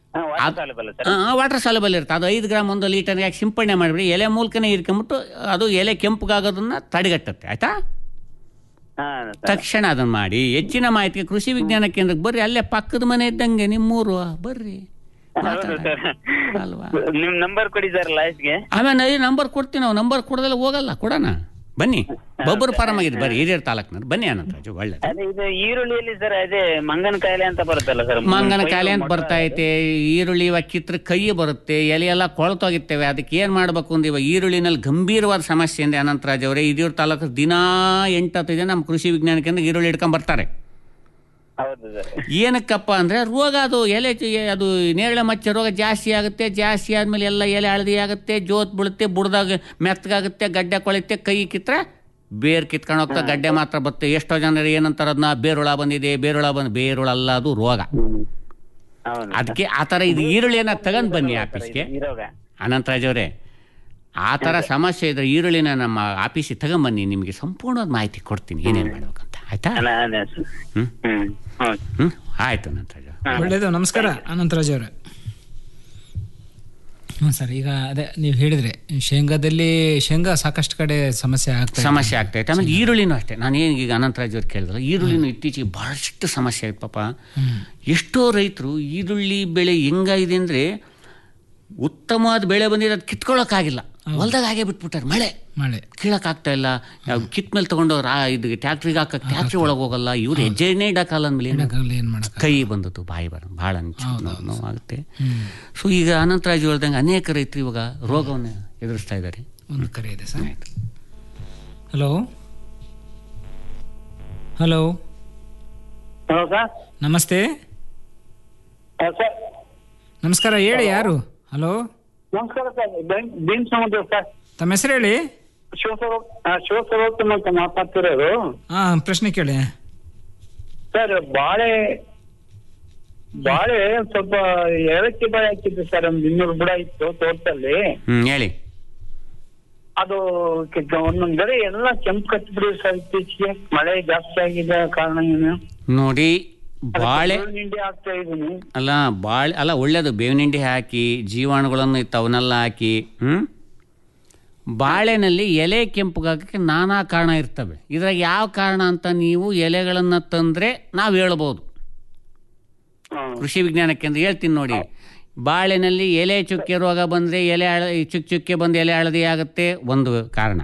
ಸಾಲಬಲ್ಲ ಸರ್ ವಾಟರ್ ಸಾಲಬಲ್ ಇರುತ್ತೆ ಅದು ಐದು ಗ್ರಾಮ್ ಒಂದು ಲೀಟರ್ಗೆ ಹಾಕಿ ಸಿಂಪಡಣೆ ಮಾಡಿಬಿಡಿ ಎಲೆ ಮೂಲಕನೇ ಇರ್ಕೊಂಬಿಟ್ಟು ಅದು ಎಲೆ ಕೆಂಪುಗಾಗೋದನ್ನ ತಡೆಗಟ್ಟುತ್ತೆ ಆಯ್ತಾ ಹಾ ತಕ್ಷಣ ಅದನ್ನ ಮಾಡಿ ಹೆಚ್ಚಿನ ಮಾಹಿತಿಗೆ ಕೃಷಿ ವಿಜ್ಞಾನ ಕೇಂದ್ರಕ್ಕೆ ಬರ್ರಿ ಅಲ್ಲೇ ಪಕ್ಕದ ಮನೆ ಇದ್ದಂಗೆ ನಿಮ್ಮೂರು ಬರ್ರಿ ಹೌದು ಸರ್ ನಿಮ್ ನಂಬರ್ ಕೊಡಿ ಸರ್ ಲಾಸ್ಟ್ಗೆ ಆಮೇಲೆ ಈ ನಂಬರ್ ಕೊಡ್ತೀವಿ ನಾವು ನಂಬರ್ ಕೊಡದಲ್ಲ ಹೋಗಲ್ಲ ಕೊಡೋಣ ಬನ್ನಿ ಬೊಬ್ಬರು ಫಾರಮ್ ಆಗಿದೆ ಬರ್ರಿ ಹಿರಿಯರ್ ತಾಲೂಕ್ನವ್ರು ಬನ್ನಿ ಅನಂತರಾಜು ಒಳ್ಳೆ ಅದೇ ಇದು ಈರುಳ್ಳಿಯಲ್ಲಿ ಸರ್ ಅದೇ ಮಂಗನ ಕಾಯಿಲೆ ಅಂತ ಬರುತ್ತಲ್ಲ ಸರ್ ಮಂಗನ ಕಾಯಿಲೆ ಅಂತ ಬರ್ತಾ ಐತೆ ಈರುಳ್ಳಿ ಇವಾಗ ಕಿತ್ರ ಕೈ ಬರುತ್ತೆ ಎಲೆ ಎಲ್ಲ ಕೊಳ್ತೋಗಿರ್ತೇವೆ ಅದಕ್ಕೆ ಏನು ಮಾಡಬೇಕು ಅಂದ್ರೆ ಇವಾಗ ಈರುಳ್ಳಿನಲ್ಲಿ ಗಂಭೀರವಾದ ಸಮಸ್ಯೆ ಇದೆ ಅನಂತರಾಜ್ ಅವರೇ ಹಿರಿಯೂರು ತಾಲೂಕು ದಿನಾ ಎಂಟತ್ತು ಜನ ನಮ್ಮ ಕೃಷಿ ವಿಜ್ಞಾನ ಕೇಂದ್ರ ಈರುಳ್ಳಿ ಹಿಡ್ಕೊಂಡ್ ಬರ್ತಾರೆ ಹೌದು ಸರ್ ಏನಕ್ಕಪ್ಪ ಅಂದರೆ ರೋಗ ಅದು ಎಲೆ ಚ- ಅದು ನೇರಳೆ ಮಚ್ಚ ರೋಗ ಜಾಸ್ತಿ ಆಗುತ್ತೆ ಜಾಸ್ತಿ ಆದಮೇಲೆ ಎಲ್ಲ ಎಲೆ ಹಳದಿ ಆಗುತ್ತೆ ಜೋತ್ ಬೀಳುತ್ತೆ ಬುಡ್ದಾಗ ಮೆತ್ತಗಾಗುತ್ತೆ ಗಡ್ಡೆ ಕೊಳೆಯುತ್ತೆ ಕೈ ಕಿತ್ರೆ ಬೇರ್ ಕಿತ್ಕೊಂಡು ಹೋಗ್ತಾ ಗಡ್ಡೆ ಮಾತ್ರ ಬರುತ್ತೆ ಎಷ್ಟೋ ಜನರು ಏನಂತಾರೆ ಅದನ್ನ ಬೇರುಳ ಬಂದಿದೆ ಬೇರುಳ ಬಂದು ಬೇರುಳ ಅಲ್ಲ ಅದು ರೋಗ ಅದಕ್ಕೆ ಆ ಥರ ಇದು ಈರುಳ್ಳಿಯನ್ನ ತಗೊಂಡು ಬನ್ನಿ ಆಫೀಸ್ಗೆ ಈ ರೋಗ ಅನಂತರಾಜ್ ಅವರೇ ಆ ಥರ ಸಮಸ್ಯೆ ಇದ್ರೆ ಈರುಳ್ಳಿನ ನಮ್ಮ ಆಫೀಸಿಗೆ ತಗೊಂಬನ್ನಿ ನಿಮಗೆ ಸಂಪೂರ್ಣವಾದ ಮಾಹಿತಿ ಕೊಡ್ತೀನಿ ಏನೇನು ಮಾಡ್ಬೇಕಂತ ಆಯ್ತಾ ಅಲ್ಲ, ಅದೇ ಸರ್ ಹ್ಮ್ ಹ್ಮ್ ಹೌದು ಹ್ಮ್ ಆಯ್ತು ಅನಂತರಾಜ್ ಒಳ್ಳೇದು ನಮಸ್ಕಾರ ಅನಂತರಾಜ್ ಅವರೇ ಹ್ಞೂ ಸರ್ ಈಗ ಅದೇ ನೀವು ಹೇಳಿದ್ರೆ ಶೇಂಗಾದಲ್ಲಿ ಶೇಂಗಾ ಸಾಕಷ್ಟು ಕಡೆ ಸಮಸ್ಯೆ ಆಗ್ತಾ ಇದೆ. ಸಮಸ್ಯೆ ಆಗ್ತೈತೆ ಆಮೇಲೆ ಈರುಳ್ಳಿನೂ ಅಷ್ಟೇ ನಾನು ಏನು ಈಗ ಅನಂತರಾಜ್ ಅವ್ರು ಕೇಳಿದ್ರೆ ಈರುಳ್ಳಿನೂ ಇತ್ತೀಚೆಗೆ ಬಹಳಷ್ಟು ಸಮಸ್ಯೆ ಆಯ್ತು ಪಾಪ ಎಷ್ಟೋ ರೈತರು ಈರುಳ್ಳಿ ಬೆಳೆ ಹೆಂಗಾಗಿದೆ ಅಂದರೆ ಉತ್ತಮವಾದ ಬೆಳೆ ಬಂದಿದೆ ಅದು ಕಿತ್ಕೊಳ್ಳೋಕ್ಕಾಗಿಲ್ಲ ಹೊಲ್ದಾಗ ಹಾಗೆ ಬಿಟ್ಬಿಟ್ಟಾರೆ ಮಳೆ ಮಳೆ ಕೀಳಕ್ಕಾಗ್ತಾ ಇಲ್ಲ ಕಿತ್ ಮೇಲೆ ತಗೊಂಡು ರಾ ಇದು ಟ್ಯಾಕ್ಟ್ರಿಗೆ ಹಾಕಕ್ಕೆ ಟ್ಯಾಕ್ಟ್ರಿ ಒಳಗೆ ಹೋಗಲ್ಲ ಇವ್ರು ಹೆಜ್ಜೆನೇ ಇಡಕ್ಕಲ್ಲ ಅಂದ್ಮೇಲೆ ಏನು ಇಡಕ್ಕಾಗಲ್ಲ, ಏನ್ ಮಾಡಕ್ಕ ಕೈ ಬಂದದ್ದು ಬಾಯಿ ಬರ ಭಾಳ ನೋವಾಗುತ್ತೆ ಸೊ ಈಗ ಅನಂತರಾಜ್ ಹೇಳ್ದಂಗೆ ಅನೇಕ ರೈತರು ಇವಾಗ ರೋಗವನ್ನು ಎದುರಿಸ್ತಾ ಇದ್ದಾರೆ ಒಂದು ಕರೆ ಇದೆ sir hello hello hello sir ನಮಸ್ತೆ ಸರ್ ನಮಸ್ಕಾರ ಹೇಳಿ ಯಾರು ಹಲೋ ನಮಸ್ಕಾರ ಸರ್ ಭೀಮ್ ಸಮುದ್ರ ಸರ್ ತಮ್ಮ ಹೆಸರು ಹೇಳಿ ಶಿವಸರ್ವ ಶಿವಸರ್ವೋತ್ತಮ ಅಂತ ಮಾತಾಡ್ತಿರೋದು ಹಾ ಪ್ರಶ್ನೆ ಕೇಳಿ ಸರ್ ಬಾಳೆ ಬಾಳೆ ಸ್ವಲ್ಪ ಏಲಕ್ಕಿ ಬಾಳೆ ಹಾಕಿದ್ದೆ ಸರ್ ಒಂದು ಇನ್ನೂರು ಬುಡ ಇತ್ತು ತೋಟದಲ್ಲಿ ಹ್ಮ್ ಹೇಳಿ ಅದು ಕೆ- ಒಂದೊಂದ್ ಗಡೆ ಎಲ್ಲ ಕೆಂಪು ಕಟ್ಬಿಡಿ ಸರ್ ಇತ್ತೀಚೆಗೆ ಮಳೆ ಜಾಸ್ತಿ ಆಗಿದೆ ಕಾರಣ ಏನು ನೋಡಿ ಬಾಳೆ ಹಿಂಡಿ ಆಗ್ತಾ ಇದೀನಿ ಅಲ್ಲ ಬಾಳೆ ಅಲ್ಲ ಒಳ್ಳೇದು ಬೇವಿನ ಹಿಂಡಿ ಹಾಕಿ ಜೀವಾಣುಗಳನ್ನು ಇತ್ತು ಅವನ್ನೆಲ್ಲ ಹಾಕಿ ಹ್ಞೂ ಬಾಳೆನಲ್ಲಿ ಎಲೆ ಕೆಂಪುಗಾಗಕ್ಕೆ ನಾನಾ ಕಾರಣ ಇರ್ತವೆ ಇದ್ರಾಗ ಯಾವ ಕಾರಣ ಅಂತ ನೀವು ಎಲೆಗಳನ್ನು ತಂದರೆ ನಾವು ಹೇಳ್ಬೋದು ಕೃಷಿ ವಿಜ್ಞಾನ ಕೇಂದ್ರ ಹೇಳ್ತೀನಿ ನೋಡಿ ಬಾಳೆನಲ್ಲಿ ಎಲೆ ಚುಕ್ಕೆ ರೋಗ ಬಂದರೆ ಎಲೆ ಹಳ ಚುಕ್ಕೆ ಚುಕ್ಕೆ ಬಂದು ಎಲೆ ಹಳದಿ ಆಗುತ್ತೆ ಒಂದು ಕಾರಣ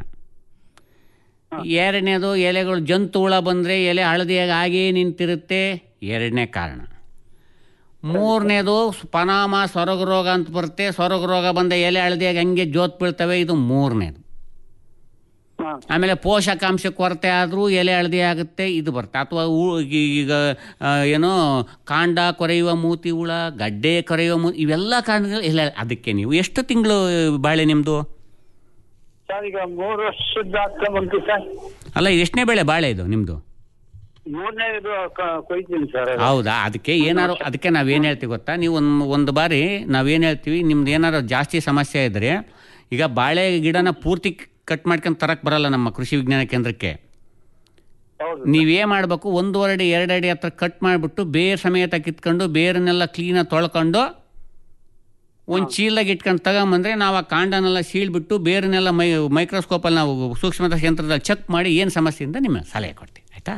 ಎರಡನೇದು ಎಲೆಗಳು ಜಂತು ಹುಳ ಬಂದರೆ ಎಲೆ ಹಳದಿಯಾಗಿ ಆಗೇ ನಿಂತಿರುತ್ತೆ ಎರಡನೇ ಕಾರಣ ಮೂರನೇದು ಪನಾಮ ಸೊರಗ ರೋಗ ಅಂತ ಬರುತ್ತೆ ಸೊರಗ ರೋಗ ಬಂದ ಎಲೆ ಹಳದಿಯಾಗಿ ಹಂಗೆ ಜೋತ್ ಬೀಳ್ತವೆ ಇದು ಮೂರನೇದು ಆಮೇಲೆ ಪೋಷಕಾಂಶ ಕೊರತೆ ಆದರೂ ಎಲೆ ಹಳದಿ ಆಗುತ್ತೆ ಇದು ಬರುತ್ತೆ ಅಥವಾ ಹೂ- ಈ- ಈಗ ಆ, ಏನೋ ಕಾಂಡ ಕೊರೆಯುವ ಮೂತಿ ಹುಳ ಗಡ್ಡೆ ಕೊರೆಯುವ ಮೂ ಇವೆಲ್ಲ ಕಾರಣಗಳು ಎಲೆ ಅದಕ್ಕೆ ನೀವು ಎಷ್ಟು ತಿಂಗಳು ಬಾಳೆ ನಿಮ್ಮದು ಸರ್ ಈಗ ಮೂರು ವರ್ಷದ ಆಗ್ತಾ ಬಂತು ಸರ್ ಅಲ್ಲ ಇದು ಎಷ್ಟನೇ ಬೆಳೆ ಬಾಳೆ ಇದು ನಿಮ್ಮದು ಮೂರನೇ ಇದು ಕ- ಕೊಯ್ತೀನಿ ಸರ್ ಅದು. ಹೌದಾ ಅದಕ್ಕೆ ಏನಾರು ಅದಕ್ಕೆ ನಾವೇನು ಹೇಳ್ತೀವಿ ಗೊತ್ತಾ ನೀವು ಒಂದು ಒಂದು ಬಾರಿ ನಾವೇನು ಹೇಳ್ತೀವಿ ನಿಮ್ದು ಏನಾರು ಜಾಸ್ತಿ ಸಮಸ್ಯೆ ಇದ್ದರೆ ಈಗ ಬಾಳೆ ಗಿಡನ ಪೂರ್ತಿ ಕಟ್ ಮಾಡ್ಕೊಂಡು ತರಕ್ಕೆ ಬರಲ್ಲ ನಮ್ಮ ಕೃಷಿ ವಿಜ್ಞಾನ ಕೇಂದ್ರಕ್ಕೆ ನೀವೇನು ಮಾಡಬೇಕು ಒಂದೂವರೆ ಅಡಿ ಎರಡು ಅಡಿ ಹತ್ರ ಕಟ್ ಮಾಡಿಬಿಟ್ಟು ಬೇರ್ ಸಮೇತ ಕಿತ್ಕೊಂಡು ಬೇರನ್ನೆಲ್ಲ ಕ್ಲೀನಾಗಿ ತೊಳ್ಕೊಂಡು ಒಂದು ಚೀಲದಾಗ ಇಟ್ಕೊಂಡು ತಗೊಂಬಂದ್ರೆ ನಾವು ಆ ಕಾಂಡನೆಲ್ಲ ಸೀಳ್ಬಿಟ್ಟು ಬೇರನ್ನೆಲ್ಲ ಮೈ ಮೈಕ್ರೋಸ್ಕೋಪಲ್ಲಿ ನಾವು ಸೂಕ್ಷ್ಮದ ಯಂತ್ರದಲ್ಲಿ ಚೆಕ್ ಮಾಡಿ ಏನು ಸಮಸ್ಯೆ ಅಂತ ನಿಮ್ಮ ಸಲಹೆ ಕೊಡ್ತೀವಿ ಆಯಿತಾ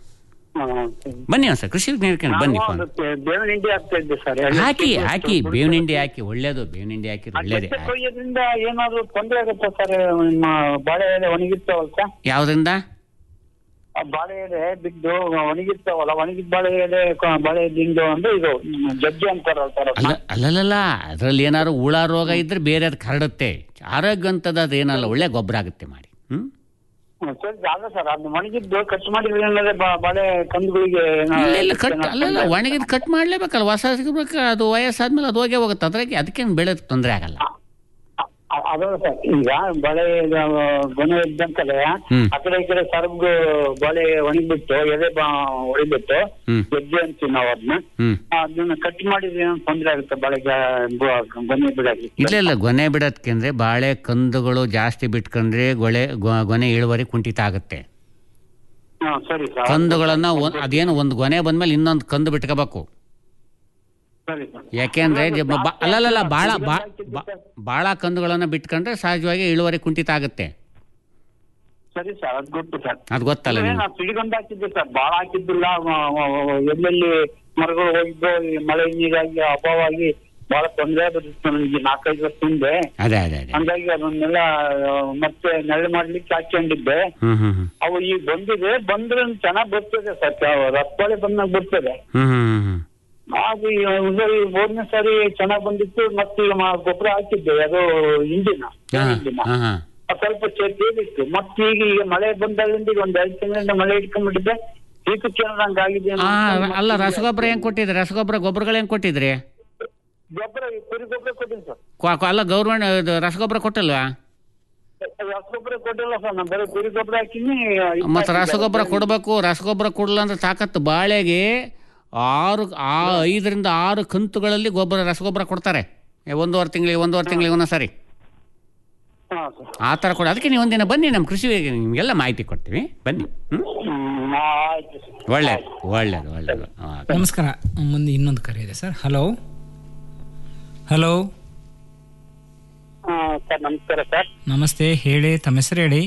ಬನ್ನಿ ಒಂದು ಸರ್ ಕೃಷಿ ವಿಜ್ಞಾನ ಕೇಂದ್ರ ಬನ್ನಿ ನಾನು ಫೋನ್ ಅದಕ್ಕೆ ಬೇವಿನ ಹಿಂಡಿ ಆಗ್ತಾ ಇದ್ದೆ ಸರ್ ಹಾಕಿ ಹಾಕಿ ಬೇವಿನ ಹಿಂಡಿ ಹಾಕಿ ಒಳ್ಳೇದು ಬೇವಿನ ಹಿಂಡಿ ಹಾಕಿದ್ರೆ ಒಳ್ಳೇದೇ ಅಗತ್ಯ ಕೊಯ್ಯೋದ್ರಿಂದ ಏನಾದ್ರು ತೊಂದರೆ ಆಗುತ್ತಾ ಸರ್ ನಿಮ್ಮ ಬಾಳೆ ಎಲೆ ಒಣಗಿರ್ತಾವಲ್ಲ ಸರ್ ಯಾವುದರಿಂದ ಆ ಬಾಳೆ ಎಲೆ ಬಿದ್ದು ಒಣಗಿರ್ತಾವಲ್ಲ ಒಣಗಿದ ಬಾಳೆ ಎಲೆ ಕ- ಬಾಳೆ ದಿಂಡು ಅಂದ್ರೆ ಇದು ಹ್ಮ್, ಜಜ್ಜಿ ಅಂತಾರಲ್ಲ ಸರ್ ಅಲ್ಲ ಅಲ್ಲಲ್ಲ ಅದರಲ್ಲಿ ಏನಾದ್ರು ಹುಳ ರೋಗ ಇದ್ರೆ ಬೇರೆ ಅದು ಹರಡುತ್ತೆ ಆರೋಗ್ಯವಂತದ ಅದೇನಲ್ಲ ಒಳ್ಳೆ ಗೊಬ್ಬರ ಆಗುತ್ತೆ ಮಾಡಿ ಹ್ಮ್ ಸರ್ ಅಲ್ಲ ಸರ್ ಅದು ಒಣಗಿದ್ದು ಕಟ್ ಮಾಡಿದ್ರೆ ಏನಾದ್ರೆ ಬಾ- ಬಾಳೆ ಕಂದುಗಳಿಗೆ ಏನೋ- ಇಲ್ಲ ಇಲ್ಲ ಕಟ್ ಅಲ್ಲಲ್ಲ ಒಣಗಿದ್ ಕಟ್ ಮಾಡ್ಲೇಬೇಕಲ್ಲ ಹೊಸ ಸಿಗಬೇಕು ಅದು ವಯಸ್ಸಾದ್ಮೇಲೆ ಅದು ಹೋಗೇ ಹೋಗುತ್ತೆ ಅದ್ರಾಗೆ ಅದಕ್ಕೇನು ಬೆಳೆ ತೊಂದರೆ ಆಗಲ್ಲ ಅ- ಅದೇ ಸರ್ ಈಗ ಬಾಳೆ ಇದು ಗೊನೆ ಇದ್ದಂತಲೇ ಹ್ಮ್. ಆ ಕಡೆ ಈ ಕಡೆ ಸರ್ಗು ಬಾಳೆ ಒಣಗಿಬಿಟ್ಟು ಎದೆ ಬಾ ಹೊಡಿಬಿಟ್ಟು ಹ್ಮ್. ಗೆಜ್ಜೆ ಅಂತೀವಿ ನಾವು ಅದನ್ನ ಹ್ಮ್ ಅದನ್ನ ಕಟ್ ಮಾಡಿದ್ರೆ ಏನೋ ತೊಂದರೆ ಆಗುತ್ತೆ ಬಾಳೆ ಗ- ಗೊನೆ ಬಿಡಕ್ಕೆ ಇಲ್ಲ ಇಲ್ಲ ಗೊನೆ ಬಿಡೋದ್ಕೆಂದ್ರೆ ಬಾಳೆ ಕಂದುಗಳು ಜಾಸ್ತಿ ಬಿಟ್ಕೊಂಡ್ರೆ ಗೊಳೆ ಗೊ- ಗೊನೆ ಇಳುವರಿ ಕುಂಠಿತ ಆಗುತ್ತೆ ಹಾ ಸರಿ ಸರ್ ಕಂದುಗಳನ್ನ ಒಂದ್- ಅದೇನು ಒಂದು ಗೊನೆ ಬಂದ್ಮೇಲೆ ಇನ್ನೊಂದು ಕಂದು ಬಿಟ್ಕೋಬೇಕು ಸರಿ ಸರ್ ಯಾಕೆಂದ್ರೆ ಜ- ಬ- ಅಲ್ಲಲ್ಲ ಭಾಳ ಭಾಳ ಕಂದುಗಳನ್ನು ಬಿಟ್ಕೊಂಡ್ರೆ ಸಹಜವಾಗಿ ಇಳುವರಿ ಕುಂಠಿತ ಆಗುತ್ತೆ ಸರಿ ಸರ್ ಅದ್ ಗೊತ್ತು ಸರ್ ಅದು ಗೊತ್ತಲ್ಲ ಅಂದ್ರೆ ನಿಮ್ಗೆ ನಾವು ಸಿಡಿಗಂಧ ಹಾಕಿದ್ದೆ ಸರ್ ಬಾಳ ಹಾಕಿದ್ದಿಲ್ಲ ಮ- ಮ- ಎಲ್ಲೆಲ್ಲಿ ಮರಗಳು ಹೋಗಿದ್ದೋ ಈ ಮಳೆ ನೀರಾಗಿ ಅಭಾವಾಗಿ ಬಹಳ ತೊಂದರೆ ಆಗಿತ್ತು ನನಗೆ ನಾಲ್ಕೈದು ವರ್ಷ ಹಿಂದೆ ಅದೇ ಅದೇ ಅದೇ ಹಂಗಾಗಿ ಅದನ್ನೆಲ್ಲ ಆ, ಮತ್ತೆ ನೆಳೆ ಮಾಡ್ಲಿಕ್ಕೆ ಹಾಕೊಂಡಿದ್ದೆ ಹ್ಮ್ ಹ್ಮ್ ಹ್ಮ್ ಅವು ಈಗ ಬಂದಿದೆ ಬಂದ್ರೆ ಚೆನ್ನಾಗ್ ಬರ್ತದೆ ಸರ್ ರಸಬಾಳೆ ಬಂದಾಗ ಬರ್ತದೆ ಹ್ಮ್ ಹ್ಮ್ ಹ್ಮ್ ಹ್ಮ್ ಅದು ಈ ಒಂದ್ಸರಿ ಹೋದ್ನೇ ಸಾರಿ ಚೆನ್ನಾಗ್ ಬಂದಿತ್ತು ಮತ್ತೆ ಈಗ ಮ- ಗೊಬ್ಬರ ಹಾಕಿದ್ದೆ ಅದು ಹಿಂದಿನ ಹಾ ಹಿಂದಿನ ಹಾ ಹಾ ಅದ್ ಸ್ವಲ್ಪ ಚೇತಿತ್ತು ಮತ್ತೆ ಈಗ ಈಗ ಮಳೆ ಬಂದಾಗಿಂದ ಈಗ ಒಂದ್ ಐದು ತಿಂಗಳಿಂದ ಮಳೆ ಇಟ್ಕೊಂಡ್ಬಿಟ್ಟಿದ್ದೆ ಶೀತಕ್ಕೆ ಏನಾದ್ರು ಆಗಿದೆ ಆ, ಅಲ್ಲ ರಸಗೊಬ್ಬರ ಹೆಂಗ್ ಕೊಟ್ಟಿದ್ರಿ ರಸಗೊಬ್ಬರ ಗೊಬ್ಬರಗಳು ಹೆಂಗ್ ಕೊಟ್ಟಿದ್ರಿ ಗೊಬ್ಬರ ಈ ಕುರಿ ಗೊಬ್ಬರ ಕೊಟ್ಟಿನಿ ಸರ್ ಕ್ವಾ- ಕ್ವಾ- ಅಲ್ಲ ಗೌರ್ಮೆಂಟ್ ರಸಗೊಬ್ಬರ ಕೊಟ್ಟಲ್ವಾ ರಸಗೊಬ್ಬರ ಕೊಟ್ಟಿಲ್ಲ ಸರ್ ನಾನು ಬರೀ ಕುರಿ ಗೊಬ್ಬರ ಹಾಕಿನಿ ಮತ್ತೆ ರಸಗೊಬ್ಬರ ಕೊಡಬೇಕು ರಸಗೊಬ್ಬರ ಕೊಡಲ್ಲ ಅಂದ್ರೆ ತಾಕತ್ತು ಬಾಳೆಗೆ ಆರು ಆ ಐದರಿಂದ ಆರು ಕಂತುಗಳಲ್ಲಿ ಗೊಬ್ಬರ ರಸಗೊಬ್ಬರ ಕೊಡ್ತಾರೆ ಏ, ಒಂದೂವರೆ ತಿಂಗಳಿಗೆ ಒಂದೂವರೆ ತಿಂಗಳಿಗೆ ಒಂದೊಂದು ಸರಿ ಹಾ ಸರ್ ಆ ಥರ ಕೊಡ ಅದಕ್ಕೆ ನೀವು ಒಂದಿನ ಬನ್ನಿ ನಮ್ಮ ಕೃಷಿ ನಿಮಗೆಲ್ಲ ಮಾಹಿತಿ ಕೊಡ್ತೀವಿ ಬನ್ನಿ ಹ್ಮ್? ಹ್ಮ್ ಆಯ್ತು ಸರ್ ಒಳ್ಳೇದು ಒಳ್ಳೇದು ಒಳ್ಳೇದು ಆ, ನಮಸ್ಕಾರ ಮುಂದೆ ಇನ್ನೊಂದು ಕರೆ ಇದೆ ಸರ್ ಹಲೋ ಹಲೋ ಹಾ ಸರ್ ನಮಸ್ಕಾರ ಸರ್ ನಮಸ್ತೆ ಹೇಳಿ ತಮ್ಮ ಹೆಸರು ಹೇಳಿ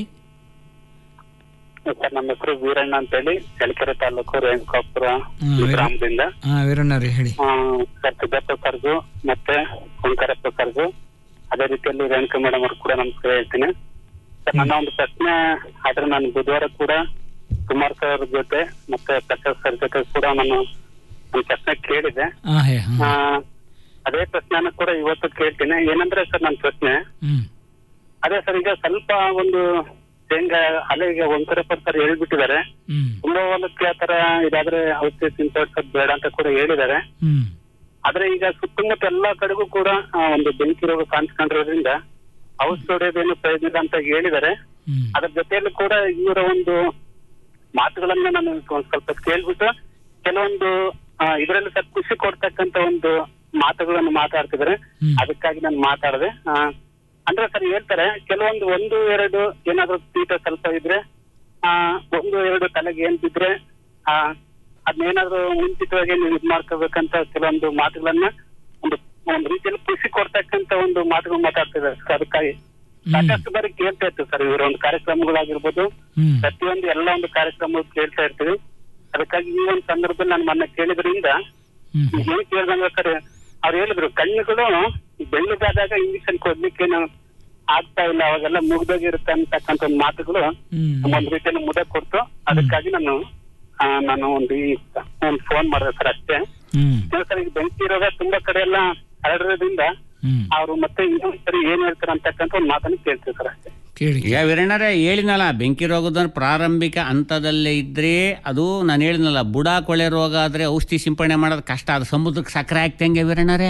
ಸರ್ ನಮ್ಮ ಹೆಸರು ವೀರಣ್ಣ ಅಂತ ಹೇಳಿ ಚಳ್ಳಕೆರೆ ತಾಲೂಕು ರೇಣುಕಾಪುರ ಹ್ಮ್, ವೀರ- ಗ್ರಾಮದಿಂದ ಹಾಂ ವೀರಣ್ಣವ್ರೆ ಹೇಳಿ ಆ, ಸರ್ ಸಿದ್ದಪ್ಪ ಸರ್ಗು ಮತ್ತೆ ಓಂಕಾರಪ್ಪ ಸರ್ಗು ಅದೇ ರೀತಿಯಲ್ಲಿ ರೇಣುಕಾ ಮೇಡಮ್ ಅವರು ಕೂಡ ನಮಸ್ಕಾರ ಹೇಳ್ತೀನಿ ಸರ್ ನನ್ನ ಒಂದು ಪ್ರಶ್ನೆ ಆದ್ರೆ ನಾನು ಬುಧವಾರ ಕೂಡ ಕುಮಾರ್ ಸರ್ ಅವ್ರ ಜೊತೆ ಮತ್ತೆ ಪ್ರಕಾಶ್ ಸರ್ ಜೊತೆ ಕೂಡ ನಾನು ಒಂದು ಪ್ರಶ್ನೆ ಕೇಳಿದೆ ಹಾಂ ಹೇ ಹಾಂ ಆ, ಅದೇ ಪ್ರಶ್ನೆನ ಕೂಡ ಇವತ್ತು ಕೇಳ್ತೀನಿ ಏನಂದ್ರೆ ಸರ್ ನನ್ನ ಪ್ರಶ್ನೆ ಹ್ಞೂ ಅದೇ ಸರ್ ಈಗ ಸ್ವಲ್ಪ ಒಂದು ಶೇಂಗಾ ಅಲ್ಲೇ ಈಗ ಓಂಕಾರಪ್ಪ ಸರ್ ಹೇಳ್ಬಿಟ್ಟಿದ್ದಾರೆ ಹ್ಞೂ ತುಂಬಾ ಹೊಲಕ್ಕೆ ಆತರ ಇದಾದ್ರೆ ಔಷಧಿ ಸಿಂಪಡಿಸೋದು ಬೇಡ ಅಂತ ಕೂಡ ಹೇಳಿದ್ದಾರೆ ಹ್ಞೂ ಆದ್ರೆ ಈಗ ಸುತ್ತಮುತ್ತ ಎಲ್ಲಾ ಕಡೆಗೂ ಕೂಡ ಆ, ಒಂದು ಬೆಂಕಿ ರೋಗ ಕಾಣಿಸ್ಕೊಂಡಿರೋದ್ರಿಂದ ಔಷಧಿ ಹೊಡೆಯೋದೇನು ಪ್ರಯೋಜನ ಇಲ್ಲ ಅಂತ ಹೇಳಿದ್ದಾರೆ ಹ್ಮ್. ಅದ್ರ ಜೊತೆಯಲ್ಲಿ ಕೂಡ ಇವರ ಒಂದು ಮಾತುಗಳನ್ನ ನಾನು ಒಂದ್ ಸ್ವಲ್ಪ ಕೇಳ್ಬಿಟ್ಟು ಕೆಲವೊಂದು ಇದರಲ್ಲಿ ಸರ್ ಖುಷಿ ಕೊಡ್ತಕ್ಕಂತ ಒಂದು ಮಾತುಗಳನ್ನು ಮಾತಾಡ್ತಿದ್ದಾರೆ ಅದಕ್ಕಾಗಿ ನಾನು ಮಾತಾಡಿದೆ ಆ, ಅಂದ್ರೆ ಸರ್ ಹೇಳ್ತಾರೆ ಕೆಲವೊಂದು ಒಂದು ಎರಡು ಏನಾದ್ರು ಕೀಟ ಸ್ವಲ್ಪ ಇದ್ರೆ ಆ ಒಂದು ಎರಡು ತಲೆಗೆ ಏನ್ ಬಿದ್ರೆ ಆ ಅದನ್ನೇನಾದ್ರು ಮುಂಚಿತವಾಗಿ ನೀವು ಇದ್ ಮಾಡ್ಕೋಬೇಕಂತ ಕೆಲವೊಂದು ಮಾತುಗಳನ್ನ ಒಂದು ಒಂದು ರೀತಿಯಲ್ಲಿ ಖುಷಿ ಕೊಡ್ತಕ್ಕಂತ ಒಂದು ಮಾತುಗಳು ಮಾತಾಡ್ತಿದ್ದಾರೆ ಸರ್ ಅದಕ್ಕಾಗಿ ಸಾಕಷ್ಟು ಬಾರಿ ಕೇಳ್ತಾ ಇರ್ತೀವಿ ಸರ್ ಇವರ ಒಂದು ಕಾರ್ಯಕ್ರಮಗಳಾಗಿರ್ಬೋದು ಹ್ಮ್. ಪ್ರತಿಯೊಂದು ಎಲ್ಲ ಒಂದು ಕಾರ್ಯಕ್ರಮಗಳು ಕೇಳ್ತಾ ಇರ್ತೀವಿ ಅದಕ್ಕಾಗಿ ಈ ಒಂದು ಸಂದರ್ಭದಲ್ಲಿ ನಾನು ಮೊನ್ನೆ ಕೇಳಿದ್ರಿಂದ ಏನ್ ಕೇಳ್ದಂಗ ಸರ್ ಅವ್ರು ಹೇಳಿದ್ರು ಕಣ್ಣುಗಳು ಬೆಳ್ಳಗಾದಾಗ ಇಂಜೆಕ್ಷನ್ ಕೊಡ್ಲಿಕ್ಕೆ ನಾವು ಆಗ್ತಾ ಇಲ್ಲ ಅವಾಗೆಲ್ಲ ಮುಗ್ದೋಗಿರುತ್ತೆ ಅಂತಕ್ಕಂಥ ಒಂದು ಮಾತುಗಳು ಒಂದ್ ರೀತಿಯಲ್ಲಿ ಮುದ ಕೊಡ್ತು ಅದಕ್ಕಾಗಿ ನಾನು ಆ, ನಾನು ಒಂದು ಈ ಒಂದು ಫೋನ್ ಮಾಡಿದೆ ಸರ್ ಅಷ್ಟೇ ಹ್ಮ್ ಇಲ್ಲ ಸರ್ ಈಗ ಬೆಂಕಿ ರೋಗ ತುಂಬಾ ಕಡೆ ಎಲ್ಲ ಹರಡಿರೋದ್ರಿಂದ ಹ್ಮ್ ಅವ್ರು ಮತ್ತೆ ಇನ್ನೊಂದ್ ಸರಿ ಏನ್ ಹೇಳ್ತಾರೆ ಅಂತಕ್ಕಂಥ ಒಂದು ಮಾತನ್ನು ಕೇಳ್ತೀವಿ ಸರ್ ಅಷ್ಟೇ ಕೇಳಿ ಈಗ ವೀರಣ್ಣರೇ ಹೇಳಿನಲ್ಲ ಬೆಂಕಿ ರೋಗದ ಪ್ರಾರಂಭಿಕ ಹಂತದಲ್ಲೇ ಇದ್ರೆ ಅದು ನಾನು ಹೇಳಿದ್ನಲ್ಲ ಬುಡ ಕೊಳೆ ರೋಗ ಆದ್ರೆ ಔಷಧಿ ಸಿಂಪಡಣೆ ಮಾಡೋದು ಕಷ್ಟ ಅದು ಸಮುದ್ರಕ್ಕೆ ಸಕ್ಕರೆ ಹಾಕ್ತಂಗೆ ವೀರಣ್ಣರೇ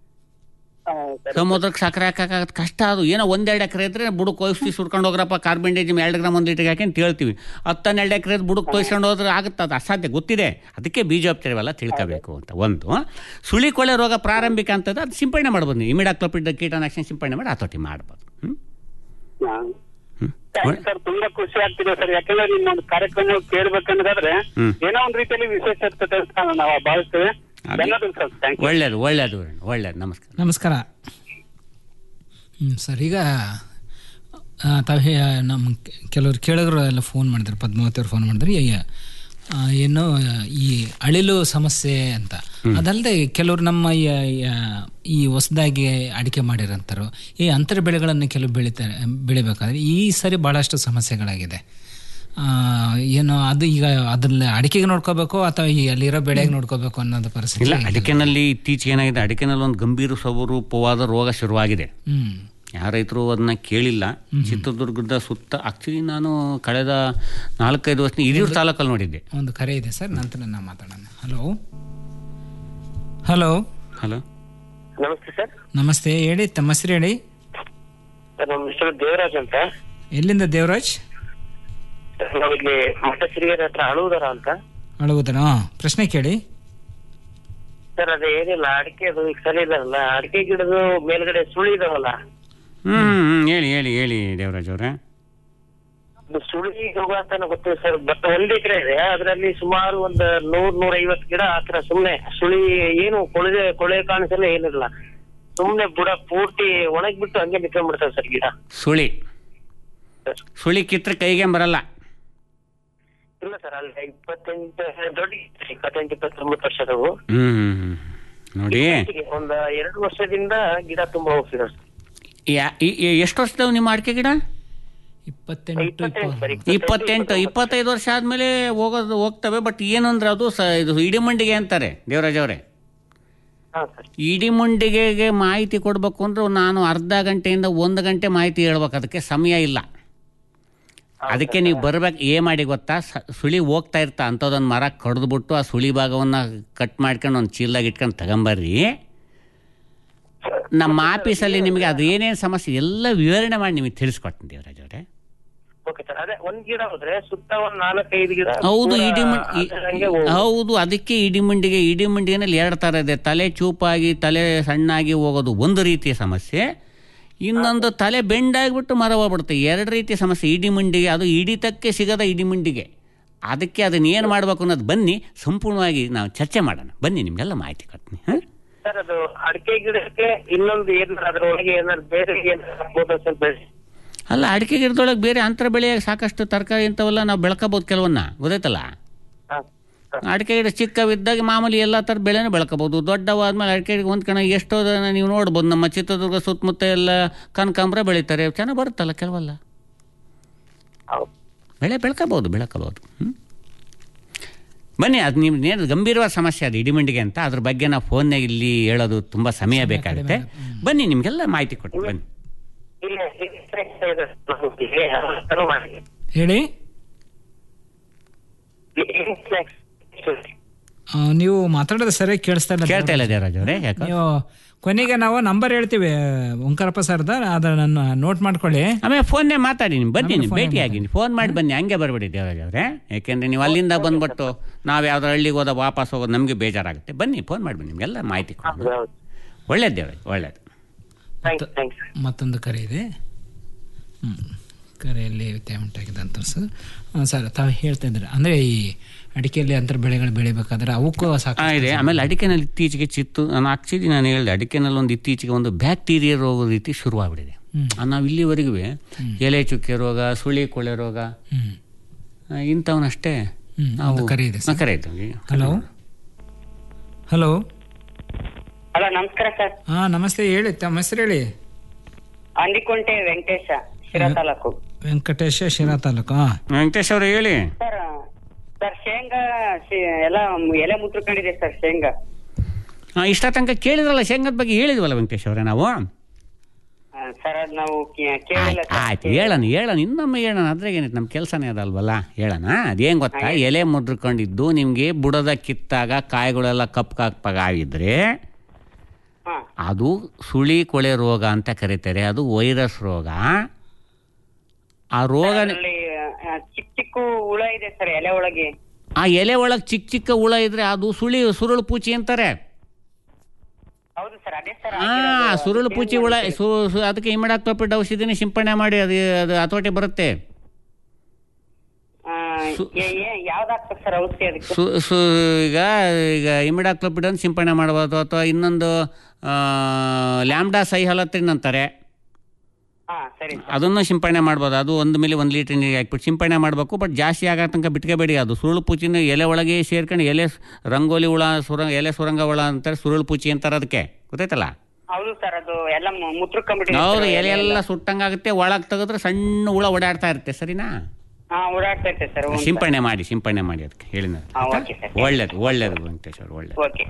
ಸಮುದ್ರಕ್ಕೆ ಸಕ್ಕರೆ ಹಾಕಕ್ಕೆ ಕಷ್ಟ ಅದು ಏನೋ ಒಂದೆರಡು ಎಕರೆ ಇದ್ರೆ ಬುಡಕ್ಕೆ ಔಷಧಿ ಸುರ್ಕೊಂಡು ಹೋಗ್ರಪ್ಪ ಕಾರ್ಬನ್ ಡೈಜಿಮ್ ಎರಡು ಗ್ರಾಮ್ ಒಂದು ಲೀಟರ್ಗೆ ಹಾಕಿ ಅಂತ ಹೇಳ್ತೀವಿ ಹತ್ತನ್ನೆರಡು ಎಕರೆ ಬುಡಕ್ಕೆ ತೋರಿಸ್ಕೊಂಡು ಹೋದ್ರೆ ಆಗುತ್ತೆ ಅದು ಅಸಾಧ್ಯ ಗೊತ್ತಿದೆ ಅದಕ್ಕೆ ಬೀಜೋಪಚಾರವೆಲ್ಲ ತಿಳ್ಕೋಬೇಕು ಅಂತ ಒಂದು ಸುಳಿ ಕೊಳೆ ರೋಗ ಪ್ರಾರಂಭಿಕ ಅಂತದ್ದು ಅದು ಸಿಂಪಡಣೆ ಮಾಡ್ಬೋದು ನೀವು ಇಮಿಡಾಕ್ಲೋಪಿಡ್ ಕೀಟನಾಶಕ ಸಿಂಪಡಣೆ ಮಾಡಿ ಹತೋಟಿ ಮಾಡ್ಬೋದು ಹ್ಮ್? ಸರ್ ತುಂಬಾ ಖುಷಿ ಆಗ್ತಿದೆ ಸರ್ ಯಾಕಂದ್ರೆ ನಿಮ್ಮ ಒಂದು ಕಾರ್ಯಕ್ರಮ ಕೇಳ್ಬೇಕನ್ನೋದಾದ್ರೆ ಹ್ಮ್. ಏನೋ ಒಂದ್ ರೀತಿಯಲ್ಲಿ ವಿಶೇಷ ಇರ್ತದೆ ಅಂತ ನಾವು ಭಾವಿಸ್ತೇವೆ ಧನ್ಯವಾದಗಳು ಸರ್ ಥ್ಯಾಂಕ್ ಯು ಒಳ್ಳೇದು ಒಳ್ಳೇದು ವೀರಣ್ಣ, ಒಳ್ಳೇದು ನಮಸ್ಕಾರ ನಮಸ್ಕಾರ ಹ್ಞೂ ಸರ್ ಈಗ ಆ, ತಾವು ಹೇ ನಮ್ಮ ಕೆ- ಕೆಲವ್ರು ಕೇಳಿದ್ರು ಎಲ್ಲ ಫೋನ್ ಮಾಡಿದ್ರು ಪದ್ಮಾವತಿ ಅವ್ರು ಫೋನ್ ಮಾಡಿದ್ರು ಈ, ಆ, ಏನು ಈ ಅಳಿಲು ಸಮಸ್ಯೆ ಅಂತ ಅದಲ್ಲದೆ ಕೆಲವರು ನಮ್ಮ ಈ, ಈ ಹೊಸದಾಗಿ ಅಡಿಕೆ ಮಾಡಿರೋಂಥರು ಈ ಅಂತರ ಬೆಳೆಗಳನ್ನು ಕೆಲವು ಬೆಳಿತಾರೆ ಬೆಳಿಬೇಕಾದ್ರೆ ಈ ಸರಿ ಭಾಳಷ್ಟು ಸಮಸ್ಯೆಗಳಾಗಿದೆ ಆ, ಏನು ಅದು ಈಗ ಅದ್ರಲ್ಲಿ ಅಡಿಕೆಗೆ ನೋಡ್ಕೋಬೇಕು ಅಥವಾ ಈ ಅಲ್ಲಿರೋ ಬೆಳೆಗೆ ನೋಡ್ಕೋಬೇಕು ಅನ್ನೋದು ಪರಿಸ್ಥಿತಿ ಇಲ್ಲ ಅಡಿಕೆನಲ್ಲಿ ಇತ್ತೀಚೆಗೆ ಏನಾಗಿದೆ ಅಡಿಕೆನಲ್ಲಿ ಒಂದು ಗಂಭೀರ ಸ್ವರೂಪವಾದ ರೋಗ ಶುರುವಾಗಿದೆ ಹ್ಮ್ ಯಾವ ರೈತರು ಅದನ್ನ ಕೇಳಿಲ್ಲ ಚಿತ್ರದುರ್ಗದ ಸುತ್ತ ಆಕ್ಚುಲಿ ನಾನು ಕಳೆದ ನಾಲ್ಕೈದು ವರ್ಷ ಹಿರಿಯೂರು ತಾಲೂಕಲ್ಲಿ ನೋಡಿದ್ದೆ ಒಂದು ಕರೆ ಇದೆ ಸರ್ ನಂತರ ನಾವು ಮಾತಾಡೋಣ ಹಲೋ ಹಲೋ ಹಲೋ ನಮಸ್ತೆ ಸರ್ ನಮಸ್ತೆ ಹೇಳಿ ತಮ್ಮ ಹೆಸರು ಹೇಳಿ ಸರ್ ನಮ್ಮ ಹೆಸರು ದೇವರಾಜ್ ಅಂತ ಎಲ್ಲಿಂದ ದೇವರಾಜ್ ನಾವು ಇಲ್ಲಿ ಮಠಶ್ರೀಯರ ಹತ್ರ ಅಳುವುದರ ಅಂತ ಅಳುವುದನ ಪ್ರಶ್ನೆ ಕೇಳಿ ಸರ್ ಅದೇ ಏನಿಲ್ಲ ಅಡಿಕೆ ಅದು ಈಗ ಸರಿ ಇದಾರಲ್ಲ ಅಡಿಕೆ ಗಿಡದ ಮೇಲ್ಗಡೆ ಸುಳಿ ಇದಾವಲ್ಲ ಹ್ಮ್ ಹ್ಮ್, ಹ್ಮ್ ಹೇಳಿ ಹೇಳಿ ಹೇಳಿ ದೇವರಾಜ್ ಅವರೇ ಇದು ಸುಳಿ ರೋಗ ಅಂತ ಗೊತ್ತಿದೆ ಸರ್ ಬಟ್ ಒಂದ್ ಎಕರೆ ಇದೆ ಅದರಲ್ಲಿ ಸುಮಾರು ಒಂದ್ ನೂರ್ ನೂರ ಐವತ್ತು ಗಿಡ ಆತರ ಸುಮ್ನೆ ಸುಳಿ ಏನು ಕೊಳೆ ಕೊಳೆ ಕಾಣಿಸಲ್ಲ ಏನಿಲ್ಲ ಸುಮ್ನೆ ಬುಡ ಪೂರ್ತಿ ಒಣಗ್ಬಿಟ್ಟು ಹಂಗೆ ನಿಂತ್ಕೊಂಡ್ಬಿಡ್ತಾವೆ ಸರ್ ಗಿಡ ಸುಳಿ ಸುಳಿ ಕಿತ್ರೆ ಕೈಗೆ ಬರಲ್ಲ ಇಲ್ಲ ಸರ್ ಅಲ್ಲಿ ಇಪ್ಪತ್ತೆಂಟು ದೊಡ್ಡ ಗಿಡ, ಇಪ್ಪತ್ತೆಂಟು ಇಪ್ಪತ್ತೊಂಬತ್ತು ವರ್ಷದವು ಹ್ಮ್ ಹ್ಮ್, ಹ್ಮ್. ನೋಡಿ ಒಂದ್ ಎರಡು ವರ್ಷದಿಂದ ಗಿಡ ತುಂಬಾ ಹೋಗ್ತಿದೆ ಸರ್ ಯಾ- ಈ- ಈ- ಎಷ್ಟು ವರ್ಷದವು ನಿಮ್ಮ ಅಡಿಕೆ ಗಿಡ ಇಪ್ಪತ್ತೆಂಟು ಇಪ್ಪತ್ತೆಂಟು ಇಪ್ಪತ್ತೈದು ವರ್ಷ ಆದಮೇಲೆ ಹೋಗೋದು ಹೋಗ್ತವೆ ಬಟ್ ಏನಂದ್ರೆ ಅದು ಸ ಇದು ಇಡಿಮಂಡಿಗೆ ಅಂತಾರೆ ದೇವರಾಜ್ ಅವರೇ ಇಡಿಮುಂಡಿಗೆಗೆ ಮಾಹಿತಿ ಕೊಡಬೇಕು ಅಂದ್ರೆ ನಾನು ಅರ್ಧ ಗಂಟೆಯಿಂದ ಒಂದು ಗಂಟೆ ಮಾಹಿತಿ ಹೇಳ್ಬೇಕು ಅದಕ್ಕೆ ಸಮಯ ಇಲ್ಲ ಅದಕ್ಕೆ ನೀವು ಬರ್ಬೇಕು ಏ ಮಾಡಿ ಗೊತ್ತಾ ಸ- ಸುಳಿ ಹೋಗ್ತಾ ಇರ್ತಾ ಅಂಥದ್ದೊಂದು ಮರ ಕಡ್ದುಬಿಟ್ಟು ಆ ಸುಳಿ ಭಾಗವನ್ನು ಕಟ್ ಮಾಡ್ಕೊಂಡು ಒಂದು ಚೀಲದಾಗ ಇಟ್ಕೊಂಡು ತಗೊಂಬರ್ರಿ ನಮ್ಮ ಆಫೀಸಲ್ಲಿ ನಿಮಗೆ ಅದು ಏನೇನು ಸಮಸ್ಯೆ ಎಲ್ಲ ವಿವರಣೆ ಮಾಡಿ ನಿಮಗೆ ತಿಳಿಸ್ಕೊಡ್ತೀನಿ ದೇವರಾಜ್ ಅವರೇ ಓಕೆ ಸರ್ ಅದೇ ಒಂದ್ ಗಿಡ ಹೋದ್ರೆ ಸುತ್ತ ಒಂದ್ ನಾಲ್ಕೈದು ಗಿಡ ಹೌದು ಪೂರಾ ಇಡಿಮಂಡಿ ಅದರಂಗೆ ಹೋಗುತ್ತೆ. ಹೌದು ಅದಕ್ಕೆ ಇಡಿಮಂಡಿಗೆ ಇಡಿಮಂಡಿಗೆನಲ್ಲಿ ಎರಡು ಥರ ಇದೆ ತಲೆ ಚೂಪಾಗಿ ತಲೆ ಸಣ್ಣಾಗಿ ಹೋಗೋದು ಒಂದು ರೀತಿಯ ಸಮಸ್ಯೆ ಇನ್ನೊಂದು ತಲೆ ಬೆಂಡಾಗಿಬಿಟ್ಟು ಮರ ಹೋಗ್ಬಿಡುತ್ತೆ ಎರಡು ರೀತಿಯ ಸಮಸ್ಯೆ ಇಡಿಮಂಡಿಗೆ ಅದು ಹಿಡಿತಕ್ಕೆ ಸಿಗದ ಇಡಿಮಂಡಿಗೆ ಅದಕ್ಕೆ ಅದನ್ನ ಏನು ಮಾಡಬೇಕು ಅನ್ನೋದು ಬನ್ನಿ ಸಂಪೂರ್ಣವಾಗಿ ನಾವು ಚರ್ಚೆ ಮಾಡೋಣ ಬನ್ನಿ ನಿಮಗೆಲ್ಲ ಮಾಹಿತಿ ಕೊಡ್ತೀನಿ ಹಾಂ ಸರ್ ಅದು ಅಡಿಕೆ ಗಿಡಕ್ಕೆ ಇನ್ನೊಂದು ಏನಾದ್ರು ಅದ್ರೊಳಗೆ ಏನಾದ್ರು ಬೇರೆ ಏನಾದ್ರು ಹಾಕ್ಬೋದಾ ಸರ್ ಬೆಳೆ ಅಲ್ಲ ಅಡಿಕೆ ಗಿಡದೊಳಗೆ ಬೇರೆ ಅಂತರ ಬೆಳೆಯಾಗಿ ಸಾಕಷ್ಟು ತರಕಾರಿ ಇಂಥವೆಲ್ಲ ನಾವು ಬೆಳ್ಕೋಬೋದು ಕೆಲವನ್ನ ಗೊತ್ತಾಯ್ತಲ್ಲ ಅಡಿಕೆ ಗಿಡ ಚಿಕ್ಕವಿದ್ದಾಗ ಮಾಮೂಲಿ ಎಲ್ಲ ಥರ ಬೆಳೆನೂ ಬೆಳ್ಕೋಬೋದು ದೊಡ್ಡವಾದ್ಮೇಲೆ ಅಡಿಕೆ ಗಿಡ ಹೊಂದ್ಕೊಂಡು ಎಷ್ಟೋ ಜನ ನೀವು ನೋಡ್ಬೋದು ನಮ್ಮ ಚಿತ್ರದುರ್ಗ ಸುತ್ತಮುತ್ತ ಎಲ್ಲ ಕನಕಾಂಬರ ಬೆಳೀತಾರೆ ಚೆನ್ನಾಗಿ ಬರುತ್ತಲ್ಲ ಕೆಲವೆಲ್ಲ ಬೆಳೆ ಬೆಳ್ಕೋಬೋದು ಬೆಳ್ಕೋಬೋದು ಹ್ಞೂ ಬನ್ನಿ ಅದು ನೀವು ಏನು ಗಂಭೀರವಾದ ಸಮಸ್ಯೆ ಅದು ಇಡಿಮಂಡಿಗೆ ಅಂತ ಅದ್ರ ಬಗ್ಗೆ ನಾವು ಫೋನ್ನಾಗ ಇಲ್ಲಿ ಹೇಳೋದು ತುಂಬ ಸಮಯ ಬೇಕಾಗುತ್ತೆ ಬನ್ನಿ ನಿಮಗೆಲ್ಲ ಮಾಹಿತಿ ಕೊಡ್ತೀನಿ ಬನ್ನಿ ಇಲ್ಲ ಇದೆ ನಮಗೆ ಅದನ್ನು ಮಾಡಿ ಹೇಳಿ ಆ, ನೀವು ಮಾತಾಡೋದು ಸರಿಯಾಗಿ ಕೇಳಿಸ್ತಾ ಇಲ್ಲ ಕೇಳ್ತಾ ಇಲ್ಲ ದೇವರಾಜ್ ಅವರೇ ಯಾಕೆ ನೀವು ಕೊನೆಗೆ ನಾವು ನಂಬರ್ ಹೇಳ್ತೀವಿ ಓಂಕಾರಪ್ಪ ಸರ್ದ ಅದನ್ನ ನೋಟ್ ಮಾಡ್ಕೊಳ್ಳಿ ಆಮೇಲೆ ಫೋನ್ನೇ ಮಾತಾಡಿ ನೀವು ಬನ್ನಿ ಆಮೇಲೆ ನೀವು phone ಭೇಟಿ ಆಗಿ ನೀವು ಫೋನ್ ಮಾಡಿ ಬನ್ನಿ ಹಂಗೆ ಬರಬೇಡಿ ದೇವರಾಜ್ ಅವರೇ ಯಾಕೆಂದ್ರೆ ನೀವು ಅಲ್ಲಿಂದ ಬಂದ್ಬಿಟ್ಟು ನಾವು ಯಾವ್ದಾರು ಹಳ್ಳಿಗೆ ಹೋದ ವಾಪಸ್ ಹೋಗೋದು ನಮಗೆ ಬೇಜಾರಾಗುತ್ತೆ ಬನ್ನಿ ಫೋನ್ ಮಾಡಿ ಬನ್ನಿ ನಿಮಗೆಲ್ಲ ಮಾಹಿತಿ ಕೊಡಿ ಒಳ್ಳೇದು ದೇವರಾಜ್ ಒಳ್ಳೇದು ಮತ್ತೊಂದು ಕರೆ ಇದೆ ಹ್ಮ್. ಕರೆಯಲ್ಲಿ ವ್ಯತ್ಯಯ ಉಂಟಾಗಿದೆ ಅಂತ ಸರ್ ಆ, ಸರ್ ತಾವು ಹೇಳ್ತಾ ಇದ್ದಾರೆ ಅಂದರೆ ಈ ಅಡಿಕೆಯಲ್ಲಿ ಅಂತರ ಬೆಳೆಗಳು ಬೆಳಿಬೇಕಾದ್ರೆ ಅವಕ್ಕೂ ಆ, ಸಾಕು ಇದೆ ಆಮೇಲೆ ಅಡಿಕೆನಲ್ಲಿ ಇತ್ತೀಚೆಗೆ ಚಿತ್ತು ನಾನು ಆಕ್ಚುಲಿ ನಾನು ಹೇಳಿದೆ ಅಡಿಕೆನಲ್ಲಿ ಒಂದು ಇತ್ತೀಚೆಗೆ ಒಂದು ಬ್ಯಾಕ್ಟೀರಿಯಾ ರೋಗ ರೀತಿ ಶುರುವಾಗ್ಬಿಟ್ಟಿದೆ ಆ, ನಾವು ಇಲ್ಲಿವರೆಗೂ ಎಲೆ ಚುಕ್ಕೆ ರೋಗ ಸುಳಿ ಕೊಳೆ ರೋಗ ಆ, ಇಂಥವನ್ನಷ್ಟೇ ಹ್ಮ್, ನಾವು ಒಂದು ಕರೆ ಇದೆ ಆ, ಕರೆ ಇದೆ ಹಲೋ ಹಲೋ ಹಲೋ ನಮಸ್ಕಾರ ಸರ್ ಹಾಂ ನಮಸ್ತೆ ಹೇಳಿ ತಮ್ಮ ಹೆಸರು ಹೇಳಿ ಅಂದಿಕೊಂಟೆ ವೆಂಕಟೇಶ ಶಿರಾ ತಾಲೂಕು ವೆಂಕಟೇಶ ಶಿರಾ ತಾಲೂಕು ಹಾಂ ವೆಂಕಟೇಶ್ ಅವರು ಹೇಳಿ ಸರ್ ಸರ್ ಶೇಂಗಾ ಶೇ- ಎಲ್ಲ ಎಲೆ ಮುಟ್ಕೊಂಡಿದೆ ಸರ್ ಶೇಂಗಾ ಆ, ಇಷ್ಟ ತನಕ ಕೇಳಿದ್ರಲ್ಲ ಶೇಂಗದ ಬಗ್ಗೆ ಹೇಳಿದ್ವಲ್ಲ ವೆಂಕಟೇಶ್ ಅವರೇ ನಾವು ಆ, ಸರ್ ಅದ್ ನಾವು ಕೇ- ಕೇಳಿಲ್ಲ ಸರ್. ಆಯ್ತು ಹೇಳೋಣ ಹೇಳೋಣ ಇನ್ನೊಮ್ಮೆ ಹೇಳೋಣ ಅದ್ರಾಗ ಏನಿತ್ತು ನಮ್ಮ ಕೆಲಸನೇ ಅದಲ್ವಲ್ಲ ಹೇಳೋಣ ಅದೇನು ಗೊತ್ತಾ ಎಲೆ ಮುದ್ರಕೊಂಡಿದ್ದು ನಿಮಗೆ ಬುಡದ ಕಿತ್ತಾಗ ಕಾಯಿಗಳೆಲ್ಲ ಕಪ್ಪು ಕಪ್ಪಾಗ ಆಗಿದ್ರೆ ಅದು ಸುಳಿ ಕೊಳೆ ರೋಗ ಅಂತ ಕರೀತಾರೆ ಅದು ವೈರಸ್ ರೋಗ ಆ ರೋಗ ಅದ್ರಲ್ಲಿ ಆ, ಚಿಕ್ಕ ಚಿಕ್ಕ ಹುಳ ಇದೆ ಸರ್ ಎಲೆ ಒಳಗೆ ಆ ಎಲೆ ಒಳಗೆ ಚಿಕ್ಕ ಚಿಕ್ಕ ಹುಳ ಇದ್ರೆ ಅದು ಸುಳಿ ಸುರುಳು ಪೂಚಿ ಅಂತಾರೆ ಹೌದು ಸರ್ ಅದೇ ಸರ್ ಆ ಸುರುಳು ಪೂಚಿ ಹುಳ ಸು ಸು- ಅದಕ್ಕೆ ಇಮಿಡಾಕ್ಲೋಪಿಡ್ ಔಷಧಿನ ಸಿಂಪಡಣೆ ಮಾಡಿ ಅದು ಅದು ಹತೋಟಿ ಬರುತ್ತೆ ಯಾವ್ದಾಗ್ತದೆ ಸರ್ ಔಷಧಿ ಅದಕ್ಕೆ ಸು ಸು ಈಗ ಈಗ ಇಮಿಡಾಕ್ಲೋಪಿಡ್ ಅಂತ ಸಿಂಪಡಣೆ ಮಾಡ್ಬೋದು ಅಥವಾ ಇನ್ನೊಂದು ಲ್ಯಾಂಬ್ಡಾ ಸೈಹಲತ್ರಿನ್ ಅಂತಾರೆ ಹಾ ಸರಿ ಅದನ್ನು ಸಿಂಪಡಣೆ ಮಾಡ್ಬೋದು ಅದು ಒಂದು ಮಿಲಿ ಒಂದು ಲೀಟರ್ ನೀರಿಗೆ ಹಾಕ್ಬಿಟ್ಟು ಸಿಂಪಡಣೆ ಮಾಡಬೇಕು ಬಟ್ ಜಾಸ್ತಿ ಆಗೋ ತನಕ ಬಿಟ್ಕೋಬೇಡಿ ಅದು ಸುರುಳು ಪೂಚಿನ ಎಲೆ ಒಳಗೆ ಸೇರ್ಕೊಂಡು ಎಲೆ ಸ್- ರಂಗೋಲಿ ಹುಳ ಸುರಂಗ ಎಲೆ ಸುರಂಗ ಹುಳ ಅಂತಾರೆ ಸುರುಳು ಪೂಚಿ ಅಂತಾರೆ ಅದಕ್ಕೆ ಗೊತ್ತಾಯ್ತಲ್ಲ ಹೌದು ಸರ್ ಅದು ಎಲ್ಲ ಮುತ್ರಕೊಂಡ್ಬಿಟ್ಟಿದೆ ಹೌದು sir, ಎಲೆ ಎಲ್ಲ ಸುಟ್ಟಂಗಾಗುತ್ತೆ ಒಳಗೆ ತೆಗೆದ್ರೆ ಸಣ್ಣ ಹುಳ ಓಡಾಡ್ತಾ ಇರುತ್ತೆ ಸರಿನಾ ಹಾ ಓಡಾಡ್ತಾ ಇರ್ತದೆ ಸರ್ ಹ್ಞೂ ಸರ್. ಸಿಂಪಡಣೆ ಮಾಡಿ ಸಿಂಪಡಣೆ ಮಾಡಿ ಅದಕ್ಕೆ ಹೇಳಿದ ಹಾ ಓಕೆ ಸರ್ ಒಳ್ಳೇದು ಒಳ್ಳೇದು ವೆಂಕಟೇಶ್ ಅವರು ಒಳ್ಳೇದು ಓಕೆ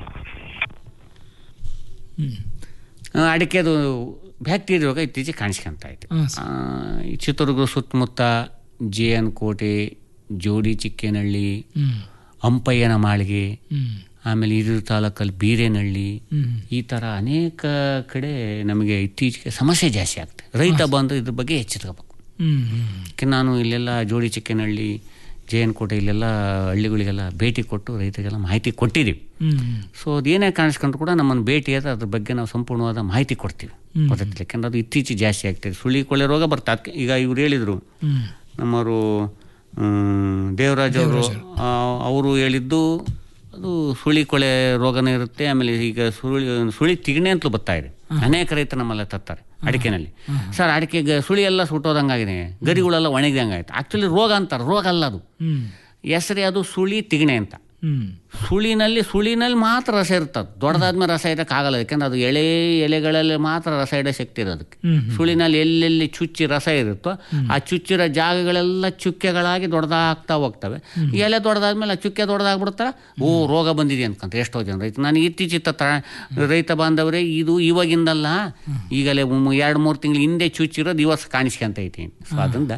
ಆ, ಅಡಿಕೆದು ಬ್ಯಾಕ್ಟೀರಿಯಾ ರೋಗ ಇತ್ತೀಚೆಗೆ ಕಾಣಿಸ್ಕೊಂತ ಐತೆ ಹಾಂ ಆ, ಈ ಚಿತ್ರದುರ್ಗ ಸುತ್ತಮುತ್ತ ಜೆ ಎನ್ ಕೋಟೆ ಜೋಡಿ ಚಿಕ್ಕೇನಹಳ್ಳಿ ಹ್ಮ್. ಅಂಪಯ್ಯನ ಮಾಳಿಗೆ ಹ್ಮ್. ಆಮೇಲೆ ಹಿರಿಯೂರು ತಾಲೂಕಲ್ಲಿ ಬೀರೇನಹಳ್ಳಿ ಹ್ಮ್. ಈ ಥರ ಅನೇಕ ಕಡೆ ನಮಗೆ ಇತ್ತೀಚೆಗೆ ಸಮಸ್ಯೆ ಜಾಸ್ತಿ ಆಗ್ತದೆ ರೈತ ಬಂದು ಇದ್ರ ಬಗ್ಗೆ ಎಚ್ಚೆತ್ಕೋಬೇಕು ಹ್ಮ್ ಹ್ಮ್ ಯಾಕೆ ನಾನು ಇಲ್ಲೆಲ್ಲ ಜೋಡಿ ಚಿಕ್ಕೇನಹಳ್ಳಿ ಜೆ ಎನ್ ಕೋಟೆ ಇಲ್ಲೆಲ್ಲ ಹಳ್ಳಿಗಳಿಗೆಲ್ಲ ಭೇಟಿ ಕೊಟ್ಟು ರೈತರಿಗೆಲ್ಲ ಮಾಹಿತಿ ಕೊಟ್ಟಿದ್ದೀವಿ ಹ್ಮ್ ಸೊ ಅದೇನೇ ಕಾಣಿಸ್ಕೊಂಡ್ರು ಕೂಡ ನಮ್ಮನ್ನು ಭೇಟಿ ಆದ್ರೆ ಅದ್ರ ಬಗ್ಗೆ ನಾವು ಸಂಪೂರ್ಣವಾದ ಮಾಹಿತಿ ಕೊಡ್ತೀವಿ ಹ್ಮ್. ಗೊತ್ತಾಗ್ತಿಲ್ಲ ಯಾಕಂದ್ರೆ ಅದು ಇತ್ತೀಚೆಗೆ ಜಾಸ್ತಿ ಆಗ್ತಿದೆ ಸುಳಿ ಕೊಳೆ ರೋಗ ಬರ್ತದೆ ಅದಕ್ಕೆ ಈಗ ಇವ್ರು ಹೇಳಿದರು ಹ್ಮ್. ನಮ್ಮವರು ಮ್, ದೇವರಾಜ್ ಅವರು ಅವರು ಹೇಳಿದ್ದು ಅದು ಸುಳಿ ಕೊಳೆ ರೋಗನೇ ಇರುತ್ತೆ ಆಮೇಲೆ ಈಗ ಸುಳಿ ಸುಳಿ ತಿಗಣೆ ಅಂತಲೂ ಬರ್ತಾ ಇದೆ ಅನೇಕ ರೈತರು ನಮ್ಮೆಲ್ಲ ತರ್ತಾರೆ ಅಡಿಕೆನಲ್ಲಿ ಸರ್ ಅಡಿಕೆ ಗ- ಸುಳಿ ಎಲ್ಲ ಸುಟ್ಟೋದಂಗಾಗಿದೆ ಗರಿಗಳೆಲ್ಲ ಒಣಗಿದಂಗಾಯ್ತು ಆ್ಯಕ್ಚುಲಿ ರೋಗ ಅಂತಾರೆ ರೋಗ ಅಲ್ಲ ಅದು ಹ್ಮ್ ಹೆಸರೇ ಅದು ಸುಳಿ ತಿಗಣೆ ಅಂತ ಹ್ಮ್ ಸುಳಿನಲ್ಲಿ ಸುಳಿನಲ್ಲಿ ಮಾತ್ರ ರಸ ಇರ್ತದೆ ದೊಡ್ಡದಾದ್ಮೇಲೆ ರಸ ಇರೋಕ್ಕಾಗಲ್ಲ ಯಾಕಂದ್ರೆ ಅದು ಎಳೆ ಎಲೆಗಳಲ್ಲಿ ಮಾತ್ರ ರಸ ಇಡೋ ಶಕ್ತಿ ಇರೋದಕ್ಕೆ ಹ್ಮ್, ಹ್ಮ್. ಸುಳಿನಲ್ಲಿ ಎಲ್ಲೆಲ್ಲಿ ಚುಚ್ಚಿ ರಸ ಇರುತ್ತೋ ಆ ಚುಚ್ಚಿರೋ ಜಾಗಗಳೆಲ್ಲ ಚುಕ್ಕೆಗಳಾಗಿ ದೊಡ್ಡದಾಗ್ತಾ ಹೋಗ್ತವೆ ಎಲೆ ದೊಡ್ಡದಾದ್ಮೇಲೆ ಆ ಚುಕ್ಕೆ ದೊಡ್ಡದಾಗ್ಬಿಡ್ತಾರೆ ಓ ರೋಗ ಬಂದಿದೆ ಅನ್ಕಂತ ಎಷ್ಟೋ ಜನ ರೈತ ನನಗೆ ಇತ್ತೀಚಿತ್ತ ತ ರೈತ ಬಾಂಧವರೇ ಇದು ಇವಾಗಿಂದಲ್ಲ ಈಗಲೇ ಎರಡು ಮೂರು ತಿಂಗಳು ಹಿಂದೆ ಚುಚ್ಚಿರೋದು ಇವತ್ತು ಕಾಣಿಸ್ಕೊಂತ ಐತಿ ಸೊ ಅದರಿಂದ